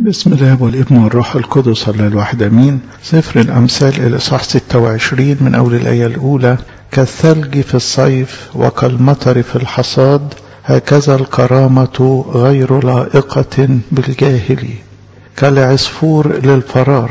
بسم الله والابن والروح القدس الله الواحد امين سفر الامثال الاصحاح 26 من اول الايه الاولى كالثلج في الصيف وكالمطر في الحصاد هكذا الكرامه غير لائقه بالجاهل كالعصفور للفرار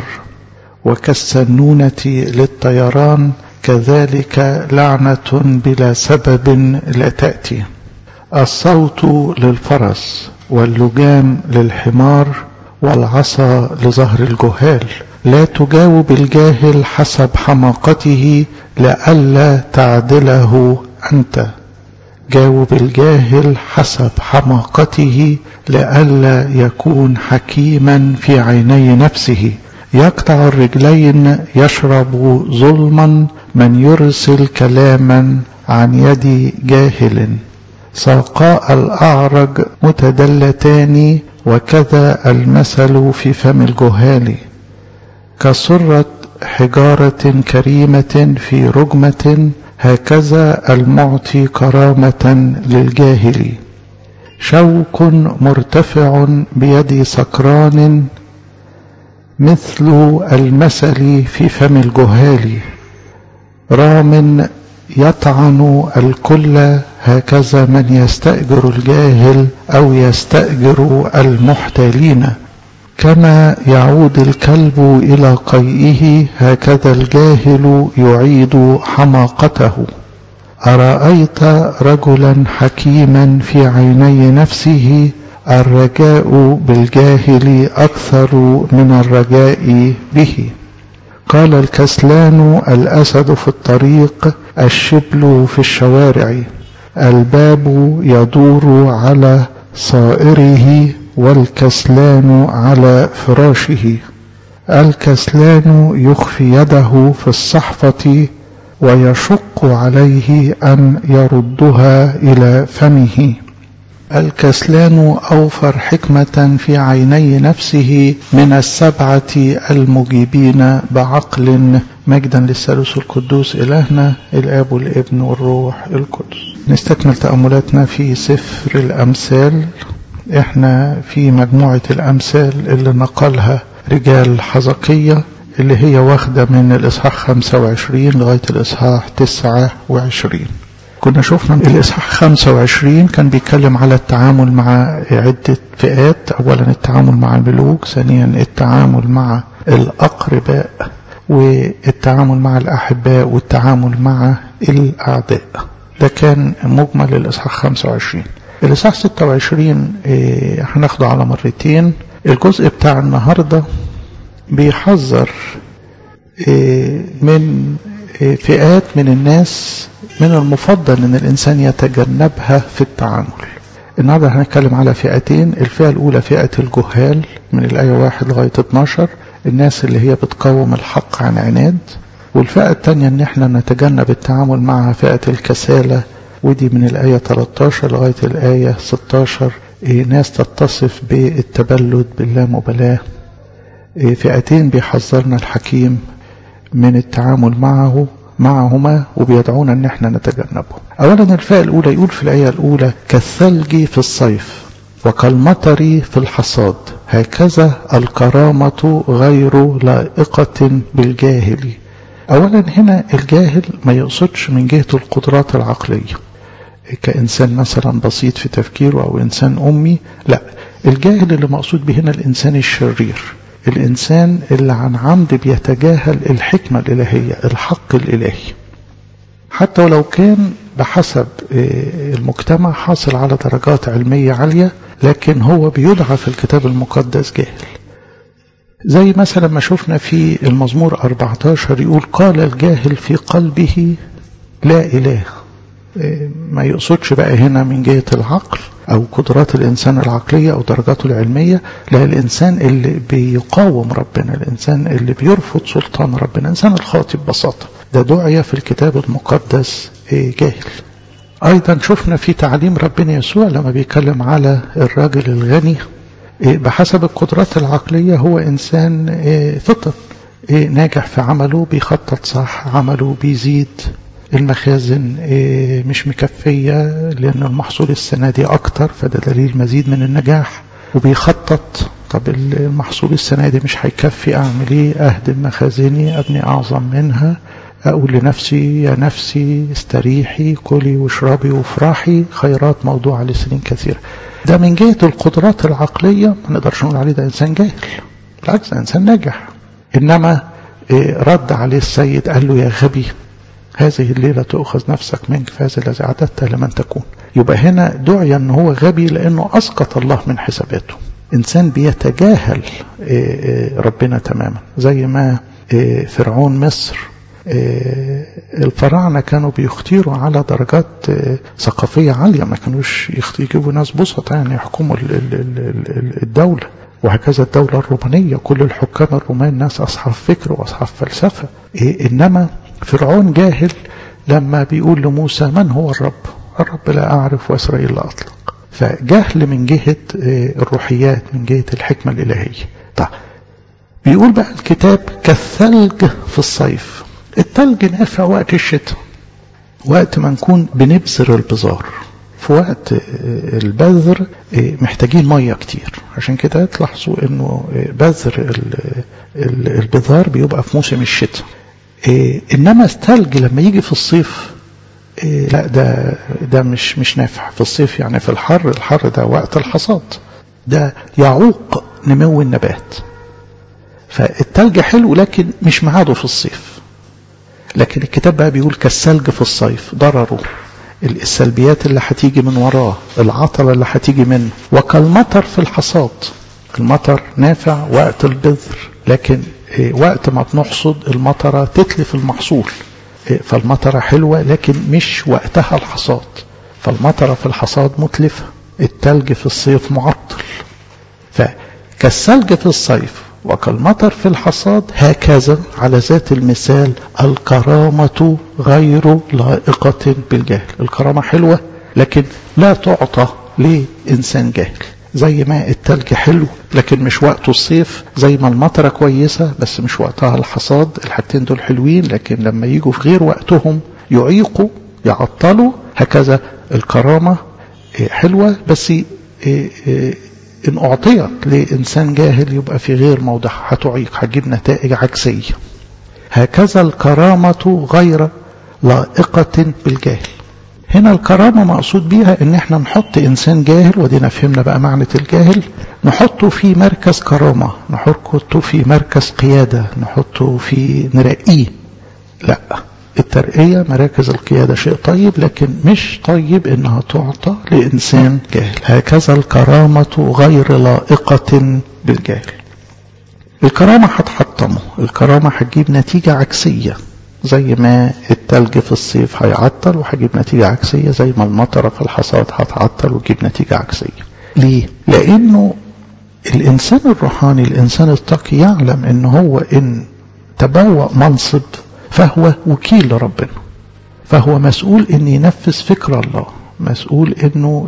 وكالسنونه للطيران كذلك لعنه بلا سبب لا تاتي الصوت للفرس واللجام للحمار والعصا لظهر الجهال لا تجاوب الجاهل حسب حماقته لئلا تعدله انت جاوب الجاهل حسب حماقته لئلا يكون حكيما في عيني نفسه يقطع الرجلين يشرب ظلما من يرسل كلاما عن يد جاهل ساقاء الأعرج متدلتان وكذا المثل في فم الجهال كسرة حجارة كريمة في رجمة هكذا المعطي كرامة للجاهل شوك مرتفع بيد سكران مثل المثل في فم الجهال رام يطعن الكل هكذا من يستأجر الجاهل أو يستأجر المحتالين كما يعود الكلب إلى قيئه هكذا الجاهل يعيد حماقته أرأيت رجلا حكيما في عيني نفسه الرجاء بالجاهل أكثر من الرجاء به قال الكسلان الأسد في الطريق الشبل في الشوارع الباب يدور على صائره والكسلان على فراشه الكسلان يخفي يده في الصحفة ويشق عليه أن يردها إلى فمه الكسلان أوفر حكمة في عيني نفسه من السبعة المجيبين بعقل مجدا للثالوث القدوس إلهنا الآب والابن والروح القدس نستكمل تأملاتنا في سفر الأمثال احنا في مجموعة الأمثال اللي نقلها رجال حزقية اللي هي واخدة من الإصحاح 25 لغاية الإصحاح 29 كنا شفنا الإصحاح 25 كان بيتكلم على التعامل مع عدة فئات أولا التعامل مع الملوك ثانيا التعامل مع الأقرباء والتعامل مع الأحباء والتعامل مع الأعداء ده كان مجمل الإصحاح 25 الإصحاح 26 هناخده على مرتين الجزء بتاع النهاردة بيحذر من فئات من الناس من المفضل ان الانسان يتجنبها في التعامل النهارده هنتكلم على فئتين الفئه الاولى فئه الجهال من الايه 1 لغايه 12 الناس اللي هي بتقاوم الحق عن عناد والفئه الثانيه ان احنا نتجنب التعامل مع فئه الكساله ودي من الايه 13 لغايه الايه 16 ناس تتصف بالتبلد باللامبالاه فئتين بيحذرنا الحكيم من التعامل معه معهما وبيدعونا ان احنا نتجنبه اولا الفئه الاولى يقول في الايه الاولى كالثلج في الصيف وكالمطر في الحصاد هكذا الكرامه غير لائقه بالجاهل اولا هنا الجاهل ما يقصدش من جهه القدرات العقليه كانسان مثلا بسيط في تفكيره او انسان امي لا الجاهل اللي مقصود به هنا الانسان الشرير الإنسان اللي عن عمد بيتجاهل الحكمة الإلهية الحق الإلهي حتى ولو كان بحسب المجتمع حاصل على درجات علمية عالية لكن هو بيدعى في الكتاب المقدس جاهل زي مثلا ما شفنا في المزمور 14 يقول قال الجاهل في قلبه لا إله ما يقصدش بقى هنا من جهة العقل أو قدرات الإنسان العقلية أو درجاته العلمية لا الإنسان اللي بيقاوم ربنا الإنسان اللي بيرفض سلطان ربنا الإنسان الخاطئ ببساطة ده دعي في الكتاب المقدس جاهل أيضا شفنا في تعليم ربنا يسوع لما بيتكلم على الراجل الغني بحسب القدرات العقلية هو إنسان فطن ناجح في عمله بيخطط صح عمله بيزيد المخازن مش مكفية لأن المحصول السنة دي أكتر فده دليل مزيد من النجاح وبيخطط طب المحصول السنة دي مش هيكفي أعمل إيه أهدم مخازني أبني أعظم منها أقول لنفسي يا نفسي استريحي كلي واشربي وافرحي خيرات موضوعة لسنين كثيرة ده من جهة القدرات العقلية ما نقدرش نقول عليه ده إنسان جاهل بالعكس ده إنسان ناجح إنما رد عليه السيد قال له يا غبي هذه الليلة تؤخذ نفسك منك فهذا الذي أعددته لمن تكون يبقى هنا دعي أن هو غبي لأنه أسقط الله من حساباته إنسان بيتجاهل ربنا تماما زي ما فرعون مصر الفراعنة كانوا بيختيروا على درجات ثقافية عالية ما كانوش يجيبوا ناس بسط يعني يحكموا الدولة وهكذا الدولة الرومانية كل الحكام الرومان ناس أصحاب فكر وأصحاب فلسفة إنما فرعون جاهل لما بيقول لموسى من هو الرب الرب لا أعرف وإسرائيل لا أطلق فجهل من جهة الروحيات من جهة الحكمة الإلهية طيب بيقول بقى الكتاب كالثلج في الصيف الثلج نافع وقت الشتاء وقت ما نكون بنبذر البذار في وقت البذر محتاجين مية كتير عشان كده تلاحظوا انه بذر البذار بيبقى في موسم الشتاء انما الثلج لما يجي في الصيف لا ده ده مش مش نافع في الصيف يعني في الحر الحر ده وقت الحصاد ده يعوق نمو النبات فالتلج حلو لكن مش ميعاده في الصيف لكن الكتاب بقى بيقول كالثلج في الصيف ضرره السلبيات اللي هتيجي من وراه العطلة اللي هتيجي منه وكالمطر في الحصاد المطر نافع وقت البذر لكن وقت ما بنحصد المطرة تتلف المحصول فالمطرة حلوة لكن مش وقتها الحصاد فالمطرة في الحصاد متلفة التلج في الصيف معطل فكالثلج في الصيف وكالمطر في الحصاد هكذا على ذات المثال الكرامة غير لائقة بالجهل الكرامة حلوة لكن لا تعطى لإنسان جاهل زي ما التلج حلو لكن مش وقته الصيف زي ما المطرة كويسة بس مش وقتها الحصاد الحاجتين دول حلوين لكن لما يجوا في غير وقتهم يعيقوا يعطلوا هكذا الكرامة حلوة بس إن أعطيت لإنسان جاهل يبقى في غير موضعها هتعيق هتجيب نتائج عكسية هكذا الكرامة غير لائقة بالجاهل هنا الكرامة مقصود بيها ان احنا نحط انسان جاهل ودينا فهمنا بقى معنى الجاهل نحطه في مركز كرامة نحطه في مركز قيادة نحطه في نرقيه لا الترقية مراكز القيادة شيء طيب لكن مش طيب انها تعطى لانسان جاهل هكذا الكرامة غير لائقة بالجاهل الكرامة هتحطمه الكرامة هتجيب نتيجة عكسية زي ما التلج في الصيف هيعطل وهجيب نتيجة عكسية زي ما المطرة في الحصاد هتعطل وتجيب نتيجة عكسية ليه؟ لأنه الإنسان الروحاني الإنسان التقي يعلم إن هو إن تبوأ منصب فهو وكيل لربنا فهو مسؤول إن ينفذ فكر الله مسؤول إنه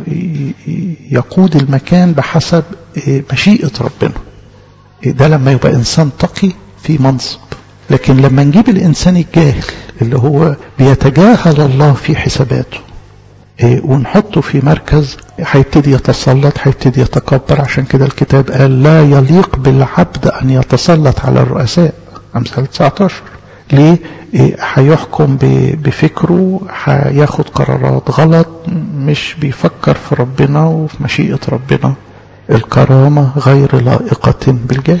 يقود المكان بحسب مشيئة ربنا ده لما يبقى إنسان تقي في منصب لكن لما نجيب الإنسان الجاهل اللي هو بيتجاهل الله في حساباته إيه ونحطه في مركز هيبتدي يتسلط هيبتدي يتكبر عشان كده الكتاب قال لا يليق بالعبد أن يتسلط على الرؤساء أمثال 19 ليه هيحكم إيه بفكره هياخد قرارات غلط مش بيفكر في ربنا وفي مشيئة ربنا الكرامة غير لائقة بالجاهل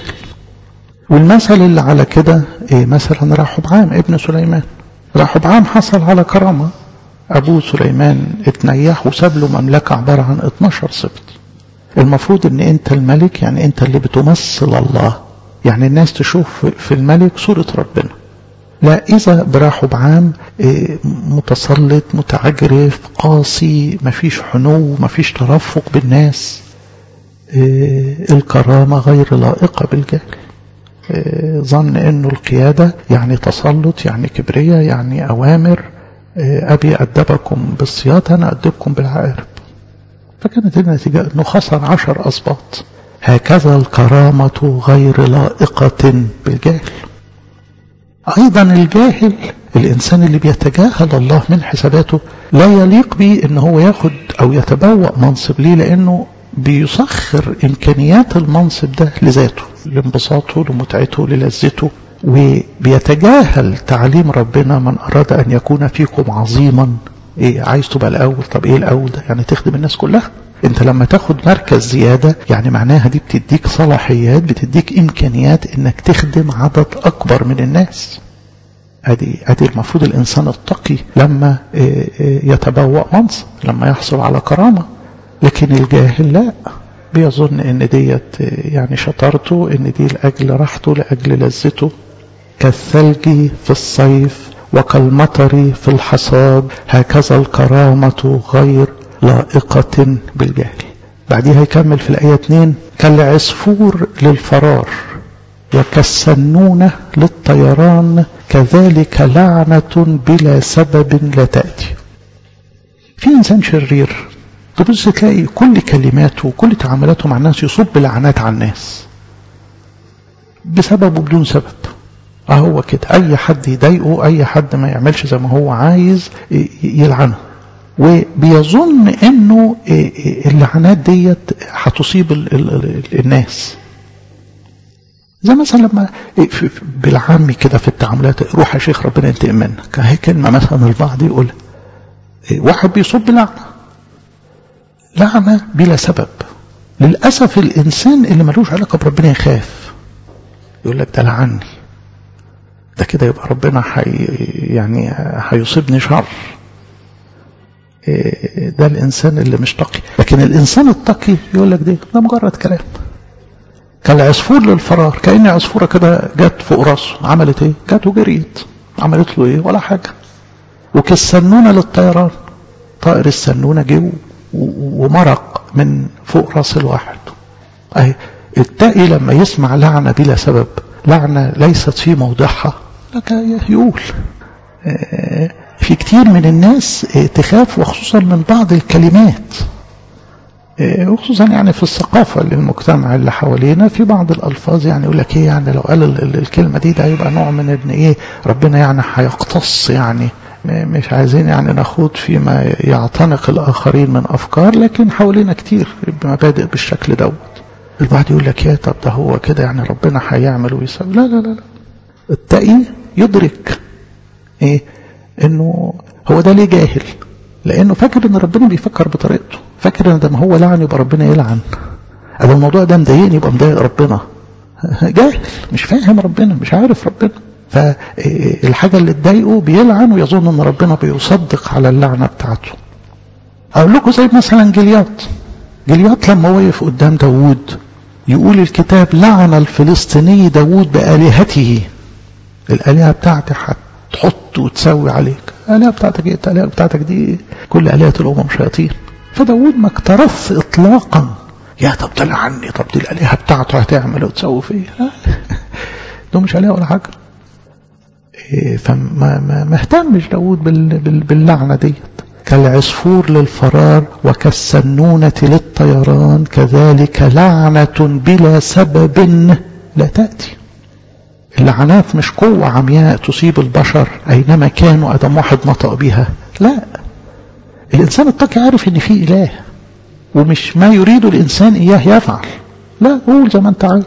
والمثل اللي على كده إيه مثلا رحبعام ابن سليمان رحبعام حصل على كرامة أبوه سليمان اتنيح وساب له مملكة عبارة عن 12 سبط المفروض ان انت الملك يعني انت اللي بتمثل الله يعني الناس تشوف في الملك صورة ربنا لا إذا برحبعام إيه متسلط متعجرف قاسي مفيش حنو مفيش ترفق بالناس إيه الكرامة غير لائقة بالجهل ظن انه القيادة يعني تسلط يعني كبرية يعني اوامر ابي ادبكم بالسياط انا ادبكم بالعقارب فكانت النتيجة انه خسر عشر اسباط هكذا الكرامة غير لائقة بالجاهل ايضا الجاهل الانسان اللي بيتجاهل الله من حساباته لا يليق به ان هو ياخد او يتبوأ منصب ليه لانه بيسخر إمكانيات المنصب ده لذاته لانبساطه لمتعته للذته وبيتجاهل تعليم ربنا من أراد أن يكون فيكم عظيما إيه عايز تبقى الأول طب إيه الأول ده يعني تخدم الناس كلها انت لما تاخد مركز زيادة يعني معناها دي بتديك صلاحيات بتديك امكانيات انك تخدم عدد اكبر من الناس ادي ادي المفروض الانسان التقي لما يتبوأ منصب لما يحصل على كرامة لكن الجاهل لا بيظن ان ديت يعني شطارته ان دي لاجل راحته لاجل لذته كالثلج في الصيف وكالمطر في الحصاد هكذا الكرامة غير لائقة بالجهل بعدها يكمل في الآية 2 كالعصفور للفرار وكالسنونة للطيران كذلك لعنة بلا سبب لا تأتي في إنسان شرير تبص تلاقي كل كلماته وكل تعاملاته مع الناس يصب لعنات على الناس بسبب وبدون سبب اهو كده اي حد يضايقه اي حد ما يعملش زي ما هو عايز يلعنه وبيظن انه اللعنات ديت هتصيب الناس زي مثلا لما بالعامي كده في التعاملات روح يا شيخ ربنا ينتقم منك هي كلمه مثلا البعض يقول واحد بيصب لعنه لعنه بلا سبب للاسف الانسان اللي ملوش علاقه بربنا يخاف يقول لك ده لعني ده كده يبقى ربنا حي يعني هيصيبني شر ده الإنسان اللي مش تقي لكن الإنسان التقي يقول لك ده ده مجرد كلام كالعصفور للفرار كأن عصفورة كده جت فوق راسه عملت ايه جت وجريت عملت له ايه ولا حاجة وكالسنونة للطيران طائر السنونة جه ومرق من فوق راس الواحد اهي التقي لما يسمع لعنة بلا سبب لعنة ليست في موضعها لك يقول في كتير من الناس تخاف وخصوصا من بعض الكلمات وخصوصا يعني في الثقافة للمجتمع اللي حوالينا في بعض الألفاظ يعني يقول لك ايه يعني لو قال الكلمة دي ده هيبقى نوع من ان ايه ربنا يعني هيقتص يعني مش عايزين يعني نخوض فيما يعتنق الآخرين من أفكار لكن حوالينا كتير بمبادئ بالشكل دوت البعض يقول لك يا طب ده هو كده يعني ربنا هيعمل ويسوي لا لا لا التقي يدرك ايه انه هو ده ليه جاهل لانه فاكر ان ربنا بيفكر بطريقته فاكر ان ده ما هو لعن يبقى ربنا يلعن انا الموضوع ده مضايقني يبقى مضايق ربنا جاهل مش فاهم ربنا مش عارف ربنا فالحاجة اللي تضايقه بيلعن ويظن ان ربنا بيصدق على اللعنة بتاعته اقول لكم زي مثلا جلياط جلياط لما وقف قدام داوود يقول الكتاب لعن الفلسطيني داوود بآلهته الآلهة بتاعتي هتحط وتسوي عليك الآلهة بتاعتك ايه الآلهة بتاعتك دي كل آلهة الأمم شياطين فداوود ما اكترث إطلاقا يا طب ده لعني طب دي الآلهة بتاعته هتعمل وتسوي فيه لا ده مش آلهة ولا حاجة فما ما ما اهتمش داوود بال بال باللعنة ديت كالعصفور للفرار وكالسنونة للطيران كذلك لعنة بلا سبب لا تأتي اللعنات مش قوة عمياء تصيب البشر أينما كانوا أدم واحد نطق بها لا الإنسان التقي عارف إن في إله ومش ما يريد الإنسان إياه يفعل لا قول زي ما أنت عايز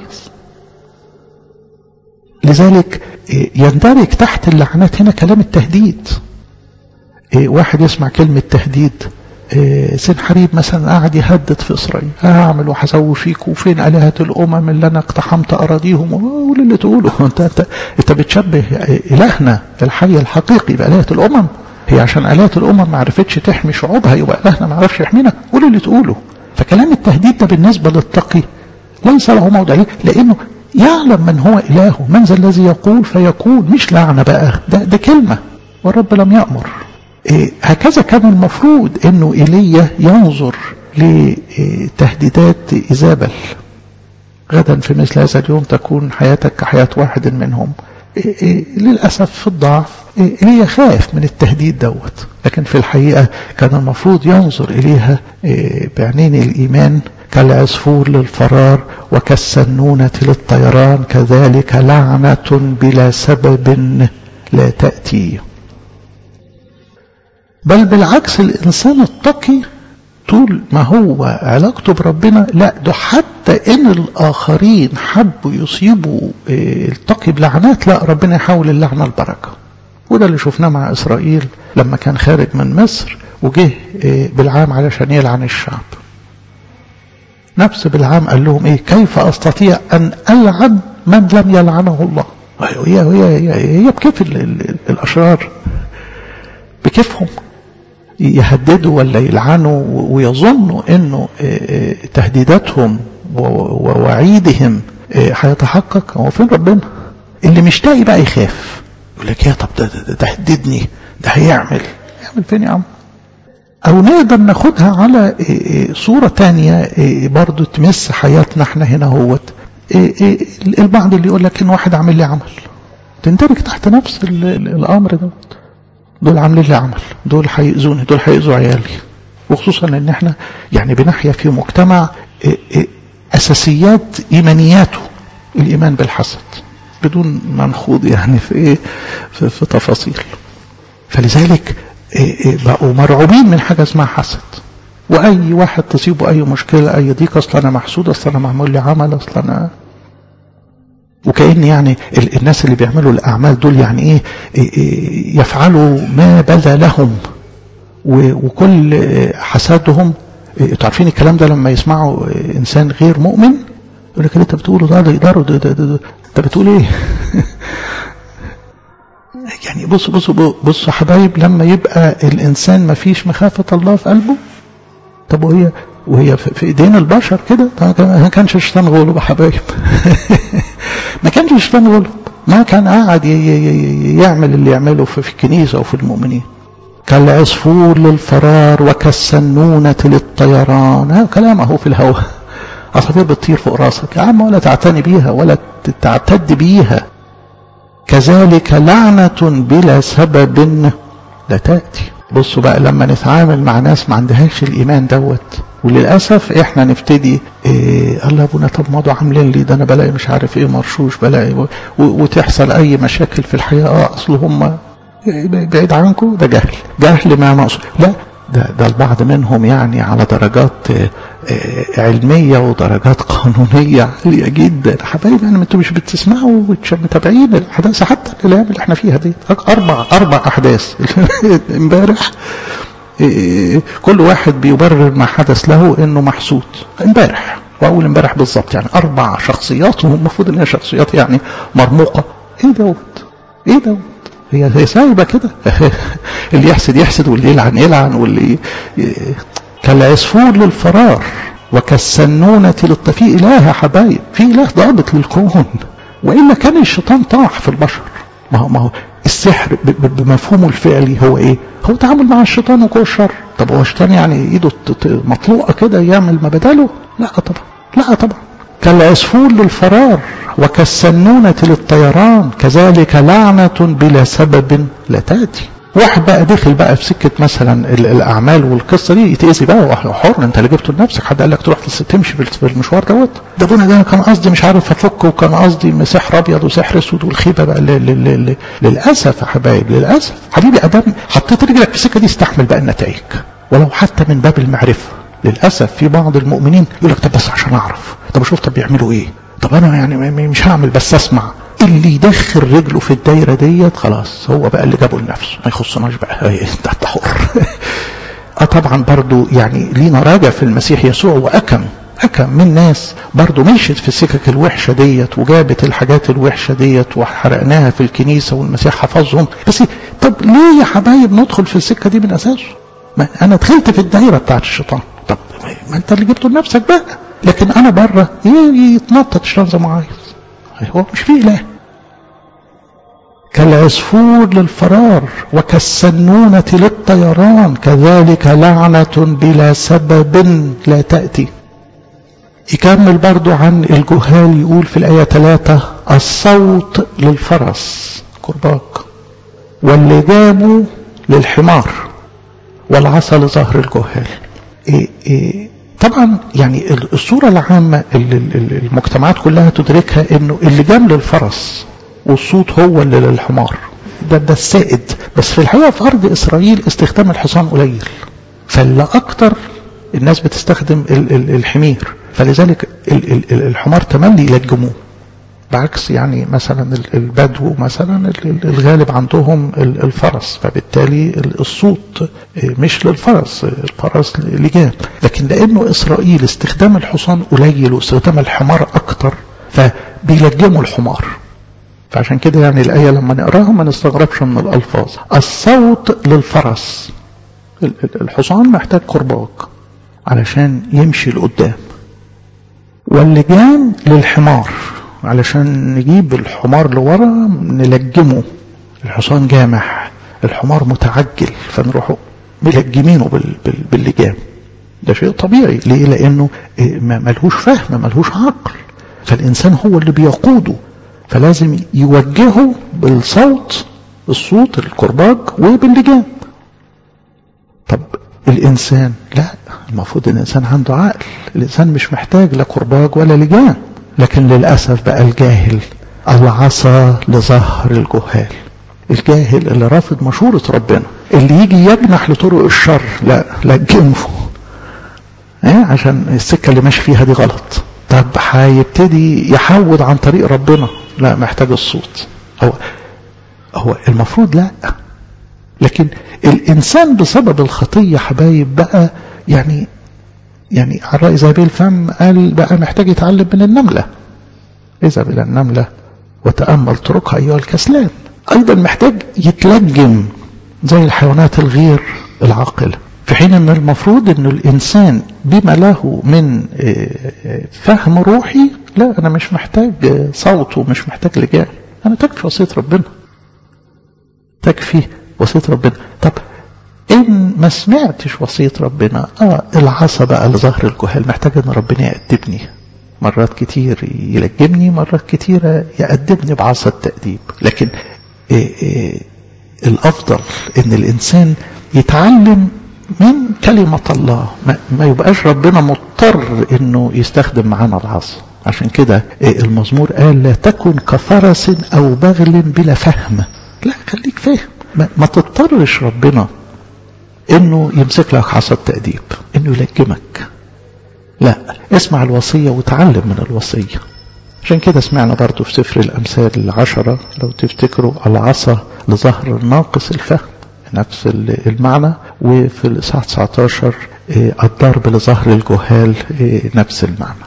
لذلك يندرج تحت اللعنات هنا كلام التهديد واحد يسمع كلمة تهديد سنحريب مثلا قاعد يهدد في إسرائيل هعمل وهسوي فيك وفين آلهة الأمم اللي أنا اقتحمت أراضيهم قول اللي تقوله أنت, أنت, أنت بتشبه إلهنا الحي الحقيقي بآلهة الأمم هي عشان آلهة الأمم ما عرفتش تحمي شعوبها يبقى إلهنا ما عرفش يحمينا قول اللي تقوله فكلام التهديد ده بالنسبة للتقي ليس له موضع ليه لأنه يعلم من هو إلهه من ذا الذي يقول فيكون مش لعنة بقى ده, ده كلمة والرب لم يأمر إيه هكذا كان المفروض انه ايليا ينظر لتهديدات ايزابل غدا في مثل هذا اليوم تكون حياتك كحياة واحد منهم إيه إيه للأسف في الضعف ايليا خاف من التهديد دوت لكن في الحقيقة كان المفروض ينظر إليها بعينين الإيمان كالعصفور للفرار وكالسنونة للطيران كذلك لعنة بلا سبب لا تأتي بل بالعكس الإنسان التقي طول ما هو علاقته بربنا لا ده حتى ان الاخرين حبوا يصيبوا التقي بلعنات لا ربنا يحول اللعنه البركه وده اللي شفناه مع اسرائيل لما كان خارج من مصر وجه بالعام علشان يلعن الشعب نفس بالعام قال لهم ايه كيف استطيع ان العن من لم يلعنه الله هي هي هي, هي بكيف الاشرار بكيفهم يهددوا ولا يلعنوا ويظنوا انه تهديداتهم ووعيدهم هيتحقق هو فين ربنا اللي مش لاقي بقى يخاف يقول لك يا طب ده, ده, ده هددني ده هيعمل يعمل فين يا عم او نقدر ناخدها على صورة تانية برضو تمس حياتنا احنا هنا هوت البعض اللي يقول لك ان واحد عامل لي عمل تندرج تحت نفس الامر دوت دول عاملين لي عمل دول هيأذوني دول هيأذوا عيالي وخصوصا ان احنا يعني بنحيا في مجتمع اساسيات ايمانياته الايمان بالحسد بدون ما نخوض يعني في ايه في, في تفاصيل فلذلك بقوا مرعوبين من حاجه اسمها حسد واي واحد تصيبه اي مشكله اي ضيق اصل انا محسود اصل انا معمول لي عمل اصل انا وكأن يعني الناس اللي بيعملوا الأعمال دول يعني إيه, إيه يفعلوا ما بدا لهم وكل حسادهم إيه تعرفين الكلام ده لما يسمعوا إنسان غير مؤمن يقول لك اللي أنت بتقوله ده ده يقدروا ده ده ده أنت بتقول إيه؟ يعني بصوا بصوا بصوا حبايب لما يبقى الإنسان ما فيش مخافة الله في قلبه طب وهي وهي في ايدين البشر كده ما كانش الشيطان غلب يا حبايب ما كانش الشيطان غلب ما كان قاعد يعمل اللي يعمله في الكنيسة وفي المؤمنين كالعصفور للفرار وكالسنونة للطيران هذا كلام اهو في الهواء عصافير بتطير فوق راسك يا عم ولا تعتني بيها ولا تعتد بيها كذلك لعنة بلا سبب لا تأتي بصوا بقى لما نتعامل مع ناس ما عندهاش الإيمان دوت وللأسف احنا نبتدي إيه الله ابونا طب ما عاملين لي ده انا بلاقي مش عارف ايه مرشوش بلاقي وتحصل اي مشاكل في الحياة اه اصل هم بعيد عنكم ده جهل جهل ما مقصود لا ده, ده البعض منهم يعني على درجات علمية ودرجات قانونية عالية جدا حبايبي يعني انتوا مش بتسمعوا متابعين الأحداث حتى الأيام اللي احنا فيها دي أربع أربع أحداث امبارح كل واحد بيبرر ما حدث له انه محسود امبارح واول امبارح بالظبط يعني اربع شخصيات وهم المفروض ان هي شخصيات يعني مرموقه ايه دوت ايه دوت هي هي سايبه كده اللي يحسد يحسد واللي يلعن يلعن واللي كالعصفور للفرار وكالسنونة للط في إله يا حبايب في إله ضابط للكون وإلا كان الشيطان طاح في البشر ما هو ما هو السحر بمفهومه الفعلي هو ايه هو تعامل مع الشيطان وقوى الشر طب هو الشيطان يعني ايده مطلوقه كده يعمل ما بداله لا طبعا لا طبعا كالعصفور للفرار وكالسنونة للطيران كذلك لعنة بلا سبب لا تأتي واحد بقى دخل بقى في سكة مثلا الأعمال والقصة دي يتأذي بقى وهو حر أنت اللي جبته لنفسك حد قال لك تروح تمشي في المشوار دوت ده ابونا ده كان قصدي مش عارف أفك وكان قصدي سحر أبيض وسحر أسود والخيبة بقى ل ل ل للأسف يا حبايب للأسف حبيبي أدام حطيت رجلك في السكة دي استحمل بقى النتائج ولو حتى من باب المعرفة للأسف في بعض المؤمنين يقول لك طب بس عشان أعرف طب أشوف طب بيعملوا إيه طب أنا يعني مش هعمل بس أسمع اللي يدخل رجله في الدايره ديت خلاص هو بقى اللي جابه لنفسه ما يخصناش بقى انت حر اه طبعا برضو يعني لينا راجع في المسيح يسوع واكم اكم من ناس برضو مشيت في السكك الوحشه ديت وجابت الحاجات الوحشه ديت وحرقناها في الكنيسه والمسيح حفظهم بس طب ليه يا حبايب ندخل في السكه دي من اساسه ما انا دخلت في الدايره بتاعت الشيطان طب ما انت اللي جبته لنفسك بقى لكن انا بره يتنطط الشيطان زي ما عايز هو مش فيه اله كالعصفور للفرار وكالسنونة للطيران كذلك لعنة بلا سبب لا تأتي يكمل برضو عن الجهال يقول في الآية 3 الصوت للفرس كرباك واللجام للحمار والعصا لظهر الجهال إيه إيه طبعا يعني الصورة العامة اللي المجتمعات كلها تدركها انه اللجام للفرس والصوت هو اللي للحمار ده ده السائد بس في الحقيقة في أرض إسرائيل استخدام الحصان قليل فاللي أكتر الناس بتستخدم الحمير فلذلك الحمار تملي يلجموه بعكس يعني مثلا البدو مثلا الغالب عندهم الفرس فبالتالي الصوت مش للفرس الفرس لجام لكن لانه اسرائيل استخدام الحصان قليل واستخدام الحمار اكتر فبيلجموا الحمار فعشان كده يعني الآية لما نقراها ما نستغربش من الألفاظ الصوت للفرس الحصان محتاج كرباج علشان يمشي لقدام واللجام للحمار علشان نجيب الحمار لورا نلجمه الحصان جامح الحمار متعجل فنروح ملجمينه باللجام ده شيء طبيعي ليه لانه ملهوش فهم ملهوش عقل فالانسان هو اللي بيقوده فلازم يوجهه بالصوت الصوت الكرباج وباللجام طب الانسان لا المفروض الانسان عنده عقل الانسان مش محتاج لا كرباج ولا لجام لكن للأسف بقى الجاهل العصا لظهر الجهال الجاهل اللي رافض مشورة ربنا اللي يجي يجنح لطرق الشر لا لجمه ايه عشان السكة اللي ماشي فيها دي غلط طب هيبتدي يحود عن طريق ربنا لا محتاج الصوت هو هو المفروض لا لكن الانسان بسبب الخطية حبايب بقى يعني يعني على رأي زي الفم قال بقى محتاج يتعلم من النملة اذهب إلى النملة وتأمل طرقها أيها الكسلان أيضا محتاج يتلجم زي الحيوانات الغير العاقلة في حين أن المفروض أن الإنسان بما له من فهم روحي لا أنا مش محتاج صوت ومش محتاج لجام أنا تكفي وصية ربنا تكفي وصية ربنا طب إن ما سمعتش وصية ربنا آه العصا بقى لظهر الجهال محتاج أن ربنا يأدبني مرات كتير يلجمني مرات كتير يأدبني بعصا التأديب لكن إيه إيه الأفضل أن الإنسان يتعلم من كلمة الله ما, ما يبقاش ربنا مضطر أنه يستخدم معانا العصا عشان كده إيه المزمور قال لا تكن كفرس أو بغل بلا فهم لا خليك فاهم ما, ما تضطرش ربنا انه يمسك لك عصا التأديب انه يلجمك لا اسمع الوصية وتعلم من الوصية عشان كده سمعنا برضو في سفر الأمثال العشرة لو تفتكروا العصا لظهر الناقص الفهم نفس المعنى وفي الإصحاح 19 الضرب لظهر الجهال نفس المعنى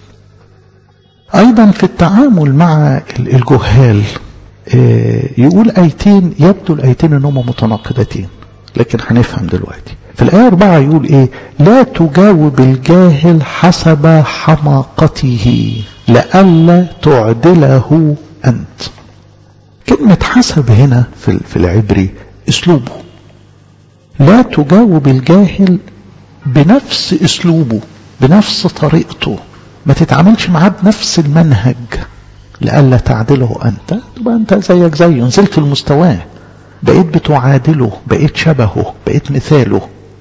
أيضا في التعامل مع الجهال يقول آيتين يبدو الآيتين أنهما متناقضتين لكن هنفهم دلوقتي في الآية أربعة يقول إيه لا تجاوب الجاهل حسب حماقته لئلا تعدله أنت كلمة حسب هنا في, في العبري اسلوبه لا تجاوب الجاهل بنفس اسلوبه بنفس طريقته ما تتعاملش معاه بنفس المنهج لئلا تعدله انت تبقى انت زيك زيه نزلت المستواه بقيت بتعادله بقيت شبهه بقيت مثاله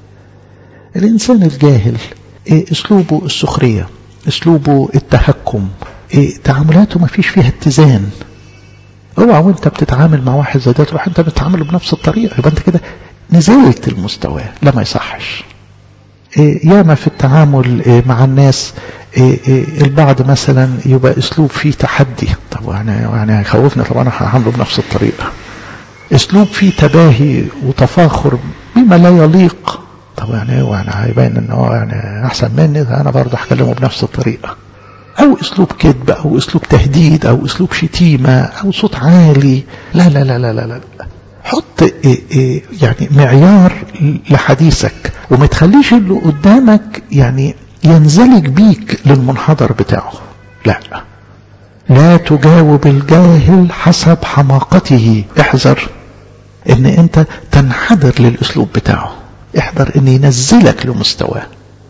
الانسان الجاهل إيه اسلوبه السخريه اسلوبه التهكم إيه تعاملاته ما فيش فيها اتزان اوعى وانت بتتعامل مع واحد زي ده تروح انت بتتعامل بنفس الطريقه يبقى انت كده نزلت المستوى لا ما يصحش إيه ياما في التعامل إيه مع الناس إيه إيه البعض مثلا يبقى اسلوب فيه تحدي طب يعني يعني هيخوفني طب انا هعمله بنفس الطريقه اسلوب فيه تباهي وتفاخر بما لا يليق طب يعني هو يعني هيبين ان هو يعني احسن مني انا برضه هكلمه بنفس الطريقه او اسلوب كذب او اسلوب تهديد او اسلوب شتيمه او صوت عالي لا لا لا لا لا, لا. حط إيه إيه يعني معيار لحديثك وما تخليش اللي قدامك يعني ينزلج بيك للمنحدر بتاعه لا لا تجاوب الجاهل حسب حماقته احذر ان انت تنحدر للاسلوب بتاعه احذر ان ينزلك لمستواه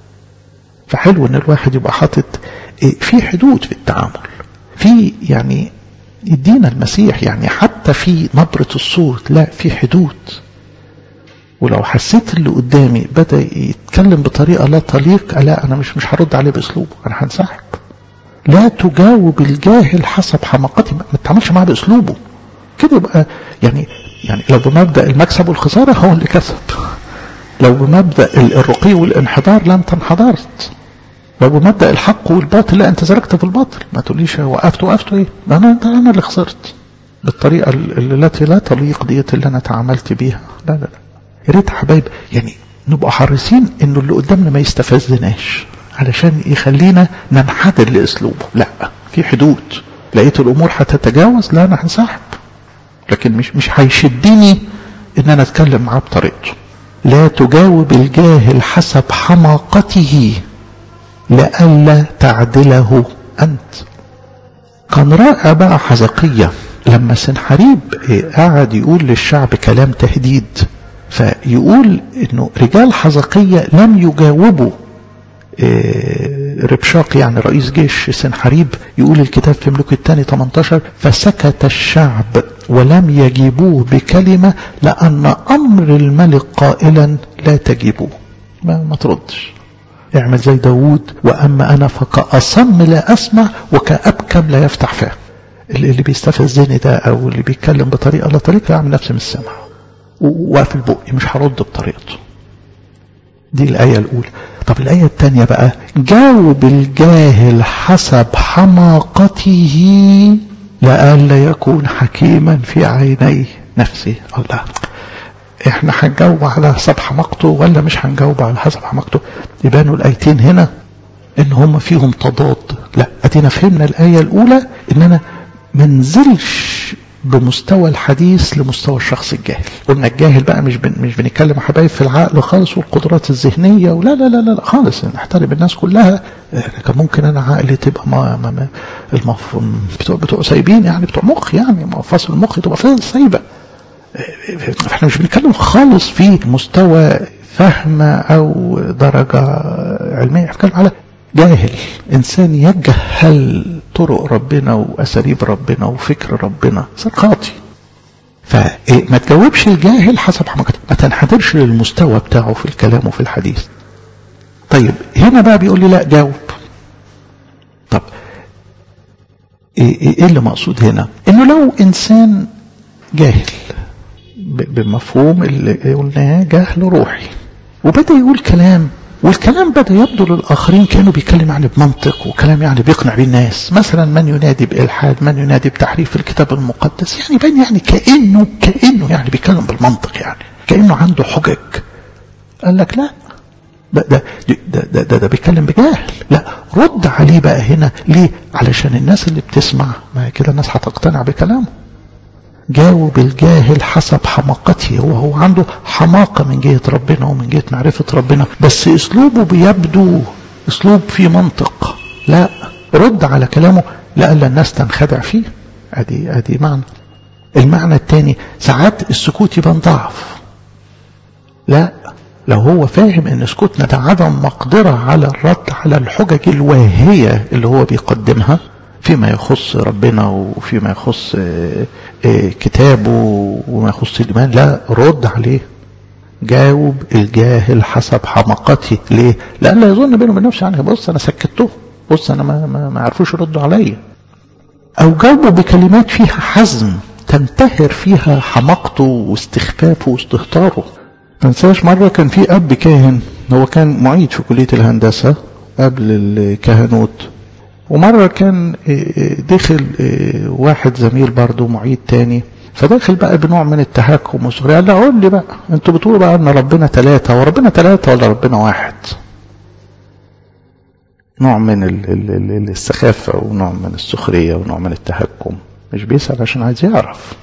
فحلو ان الواحد يبقى حاطط في حدود في التعامل في يعني يدينا المسيح يعني حتى في نبرة الصوت لا في حدود ولو حسيت اللي قدامي بدأ يتكلم بطريقة لا تليق لا أنا مش مش هرد عليه بأسلوبه أنا هنسحب لا تجاوب الجاهل حسب حماقته ما تتعاملش معاه بأسلوبه كده يبقى يعني يعني لو بمبدأ المكسب والخسارة هو اللي كسب لو بمبدأ الرقي والانحدار لا انت انحدرت لو بمبدأ الحق والباطل لا انت زرقت في الباطل ما تقوليش وقفت وقفت ايه ده انا ده انا اللي خسرت بالطريقة التي لا تليق ديت اللي انا تعاملت بيها لا لا لا يا ريت حبايب يعني نبقى حريصين انه اللي قدامنا ما يستفزناش علشان يخلينا ننحدر لاسلوبه لا في حدود لقيت الامور هتتجاوز لا انا هنسحب لكن مش مش هيشدني ان انا اتكلم معاه بطريقته لا تجاوب الجاهل حسب حماقته لئلا تعدله انت كان رائع بقى حزقية لما سنحريب قعد يقول للشعب كلام تهديد فيقول انه رجال حزقية لم يجاوبوا ربشاق يعني رئيس جيش سنحريب يقول الكتاب في ملوك الثاني 18 فسكت الشعب ولم يجيبوه بكلمة لأن أمر الملك قائلا لا تجيبوه ما, ما تردش اعمل زي داوود وأما أنا فكأصم لا أسمع وكأبكم لا يفتح فاه اللي بيستفزني ده أو اللي بيتكلم بطريقة لا طريقة أعمل نفسي مش سامع وقافل بقي مش هرد بطريقته دي الآية الأولى طب الآية الثانية بقى جاوب الجاهل حسب حماقته لئلا يكون حكيما في عيني نفسه الله احنا هنجاوب على حسب حماقته ولا مش هنجاوب على حسب حماقته يبانوا الآيتين هنا ان هم فيهم تضاد لا ادينا فهمنا الآية الأولى ان انا منزلش بمستوى الحديث لمستوى الشخص الجاهل قلنا الجاهل بقى مش بن مش بنتكلم يا حبايب في العقل خالص والقدرات الذهنيه ولا لا لا لا, لا خالص نحترم الناس كلها كان ممكن انا عقلي تبقى ما, ما, ما المف... بتوع بتوع سايبين يعني بتوع مخ يعني مفاصل المخ تبقى سايبه احنا مش بنتكلم خالص في مستوى فهم او درجه علميه بنتكلم على جاهل انسان يجهل طرق ربنا واساليب ربنا وفكر ربنا انسان خاطي فما تجاوبش الجاهل حسب حماقته ما تنحدرش للمستوى بتاعه في الكلام وفي الحديث طيب هنا بقى بيقول لي لا جاوب طب ايه اللي مقصود هنا انه لو انسان جاهل بمفهوم اللي قلناه جهل روحي وبدا يقول كلام والكلام بدا يبدو للاخرين كانوا بيتكلم يعني بمنطق وكلام يعني بيقنع بيه الناس مثلا من ينادي بالحاد من ينادي بتحريف الكتاب المقدس يعني باين يعني كانه كانه يعني بيتكلم بالمنطق يعني كانه عنده حجج قال لك لا ده ده ده ده, ده, ده بيتكلم بجهل لا رد عليه بقى هنا ليه علشان الناس اللي بتسمع ما كده الناس هتقتنع بكلامه جاوب الجاهل حسب حماقته وهو عنده حماقة من جهة ربنا ومن جهة معرفة ربنا بس اسلوبه بيبدو اسلوب فيه منطق لا رد على كلامه لألا الناس تنخدع فيه ادي ادي معنى المعنى الثاني ساعات السكوت يبان ضعف لا لو هو فاهم ان سكوتنا ده عدم مقدرة على الرد على الحجج الواهية اللي هو بيقدمها فيما يخص ربنا وفيما يخص كتابه وما يخص الإيمان لا رد عليه جاوب الجاهل حسب حماقته ليه لأن لا يظن بينه وبين نفسه يعني بص أنا سكته بص أنا ما, ما, ما عرفوش يردوا عليا أو جاوبه بكلمات فيها حزم تنتهر فيها حماقته واستخفافه واستهتاره ما انساش مرة كان في أب كاهن هو كان معيد في كلية الهندسة قبل الكهنوت ومرة كان دخل واحد زميل برضه معيد تاني فداخل بقى بنوع من التهكم والسخرية قال له قول لي بقى انتوا بتقولوا بقى ان ربنا ثلاثة وربنا ثلاثة ولا ربنا واحد نوع من السخافة ونوع من السخرية ونوع من التهكم مش بيسأل عشان عايز يعرف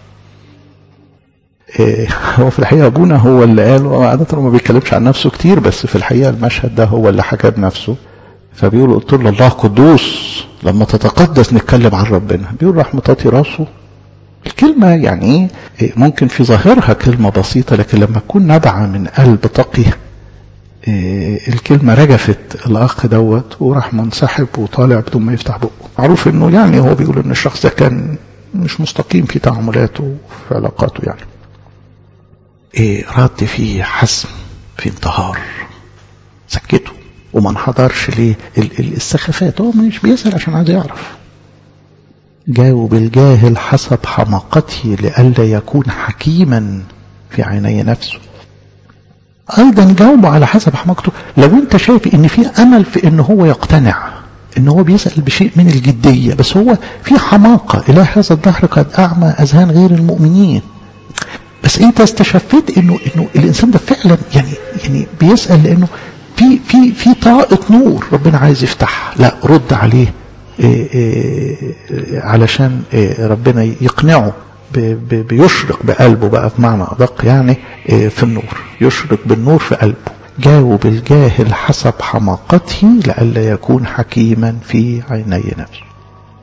هو في الحقيقة أبونا هو اللي قال وعادة ما بيتكلمش عن نفسه كتير بس في الحقيقة المشهد ده هو اللي حكى بنفسه فبيقول قلت له الله قدوس لما تتقدس نتكلم عن ربنا بيقول راح مطاطي راسه الكلمة يعني ايه ممكن في ظاهرها كلمة بسيطة لكن لما تكون نابعة من قلب تقي إيه الكلمة رجفت الأخ دوت وراح منسحب وطالع بدون ما يفتح بقه معروف انه يعني هو بيقول ان الشخص ده كان مش مستقيم في تعاملاته وفي علاقاته يعني إيه رد فيه حسم في انتهار سكته وما انحدرش ليه السخافات هو مش بيسأل عشان عايز يعرف جاوب الجاهل حسب حماقته لئلا يكون حكيما في عيني نفسه ايضا جاوبه على حسب حماقته لو انت شايف ان في امل في ان هو يقتنع ان هو بيسأل بشيء من الجدية بس هو في حماقة الى هذا الدهر قد اعمى اذهان غير المؤمنين بس انت استشفيت انه انه الانسان ده فعلا يعني يعني بيسأل لانه في في في طاقة نور ربنا عايز يفتحها لا رد عليه إيه إيه علشان إيه ربنا يقنعه بيشرق بقلبه بقى بمعنى أدق يعني في النور يشرق بالنور في قلبه جاوب الجاهل حسب حماقته لئلا يكون حكيما في عيني نفسه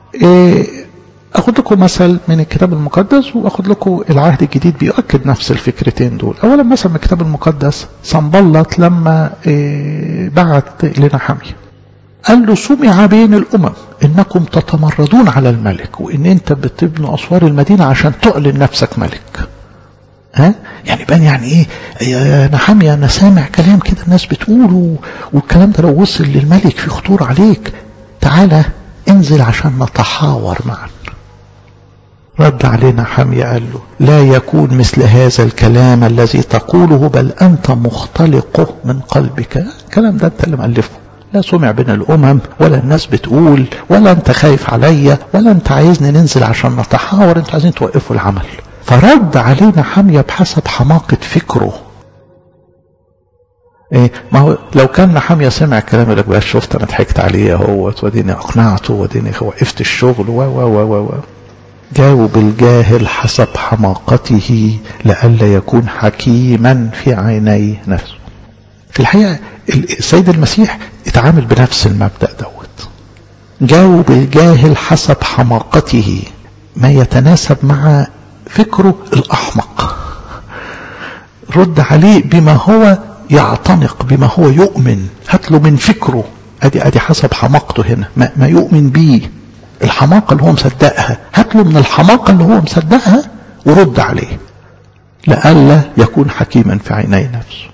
أخذ لكم مثل من الكتاب المقدس وأخذ لكم العهد الجديد بيؤكد نفس الفكرتين دول أولا مثلا من الكتاب المقدس صنبلط لما بعت لنحمية قال له سمع بين الأمم إنكم تتمردون على الملك وإن أنت بتبنوا أسوار المدينة عشان تعلن نفسك ملك ها يعني بان يعني ايه يا نحمية انا سامع كلام كده الناس بتقوله والكلام ده لو وصل للملك في خطور عليك تعالى انزل عشان نتحاور معا رد علينا حمية قال له لا يكون مثل هذا الكلام الذي تقوله بل أنت مختلقه من قلبك الكلام ده أنت اللي مألفه لا سمع بين الأمم ولا الناس بتقول ولا أنت خايف عليا ولا أنت عايزني ننزل عشان نتحاور أنت عايزين توقفوا العمل فرد علينا حمية بحسب حماقة فكره إيه ما هو لو كان حمية سمع الكلام يقول لك بقى شفت انا ضحكت عليه اهوت وديني اقنعته وديني وقفت الشغل و و و و جاوب الجاهل حسب حماقته لئلا يكون حكيما في عيني نفسه في الحقيقة السيد المسيح اتعامل بنفس المبدأ دوت جاوب الجاهل حسب حماقته ما يتناسب مع فكره الأحمق رد عليه بما هو يعتنق بما هو يؤمن هات له من فكره ادي ادي حسب حماقته هنا ما, ما يؤمن بيه الحماقة اللي هو مصدقها هات له من الحماقة اللي هو مصدقها ورد عليه لئلا يكون حكيما في عيني نفسه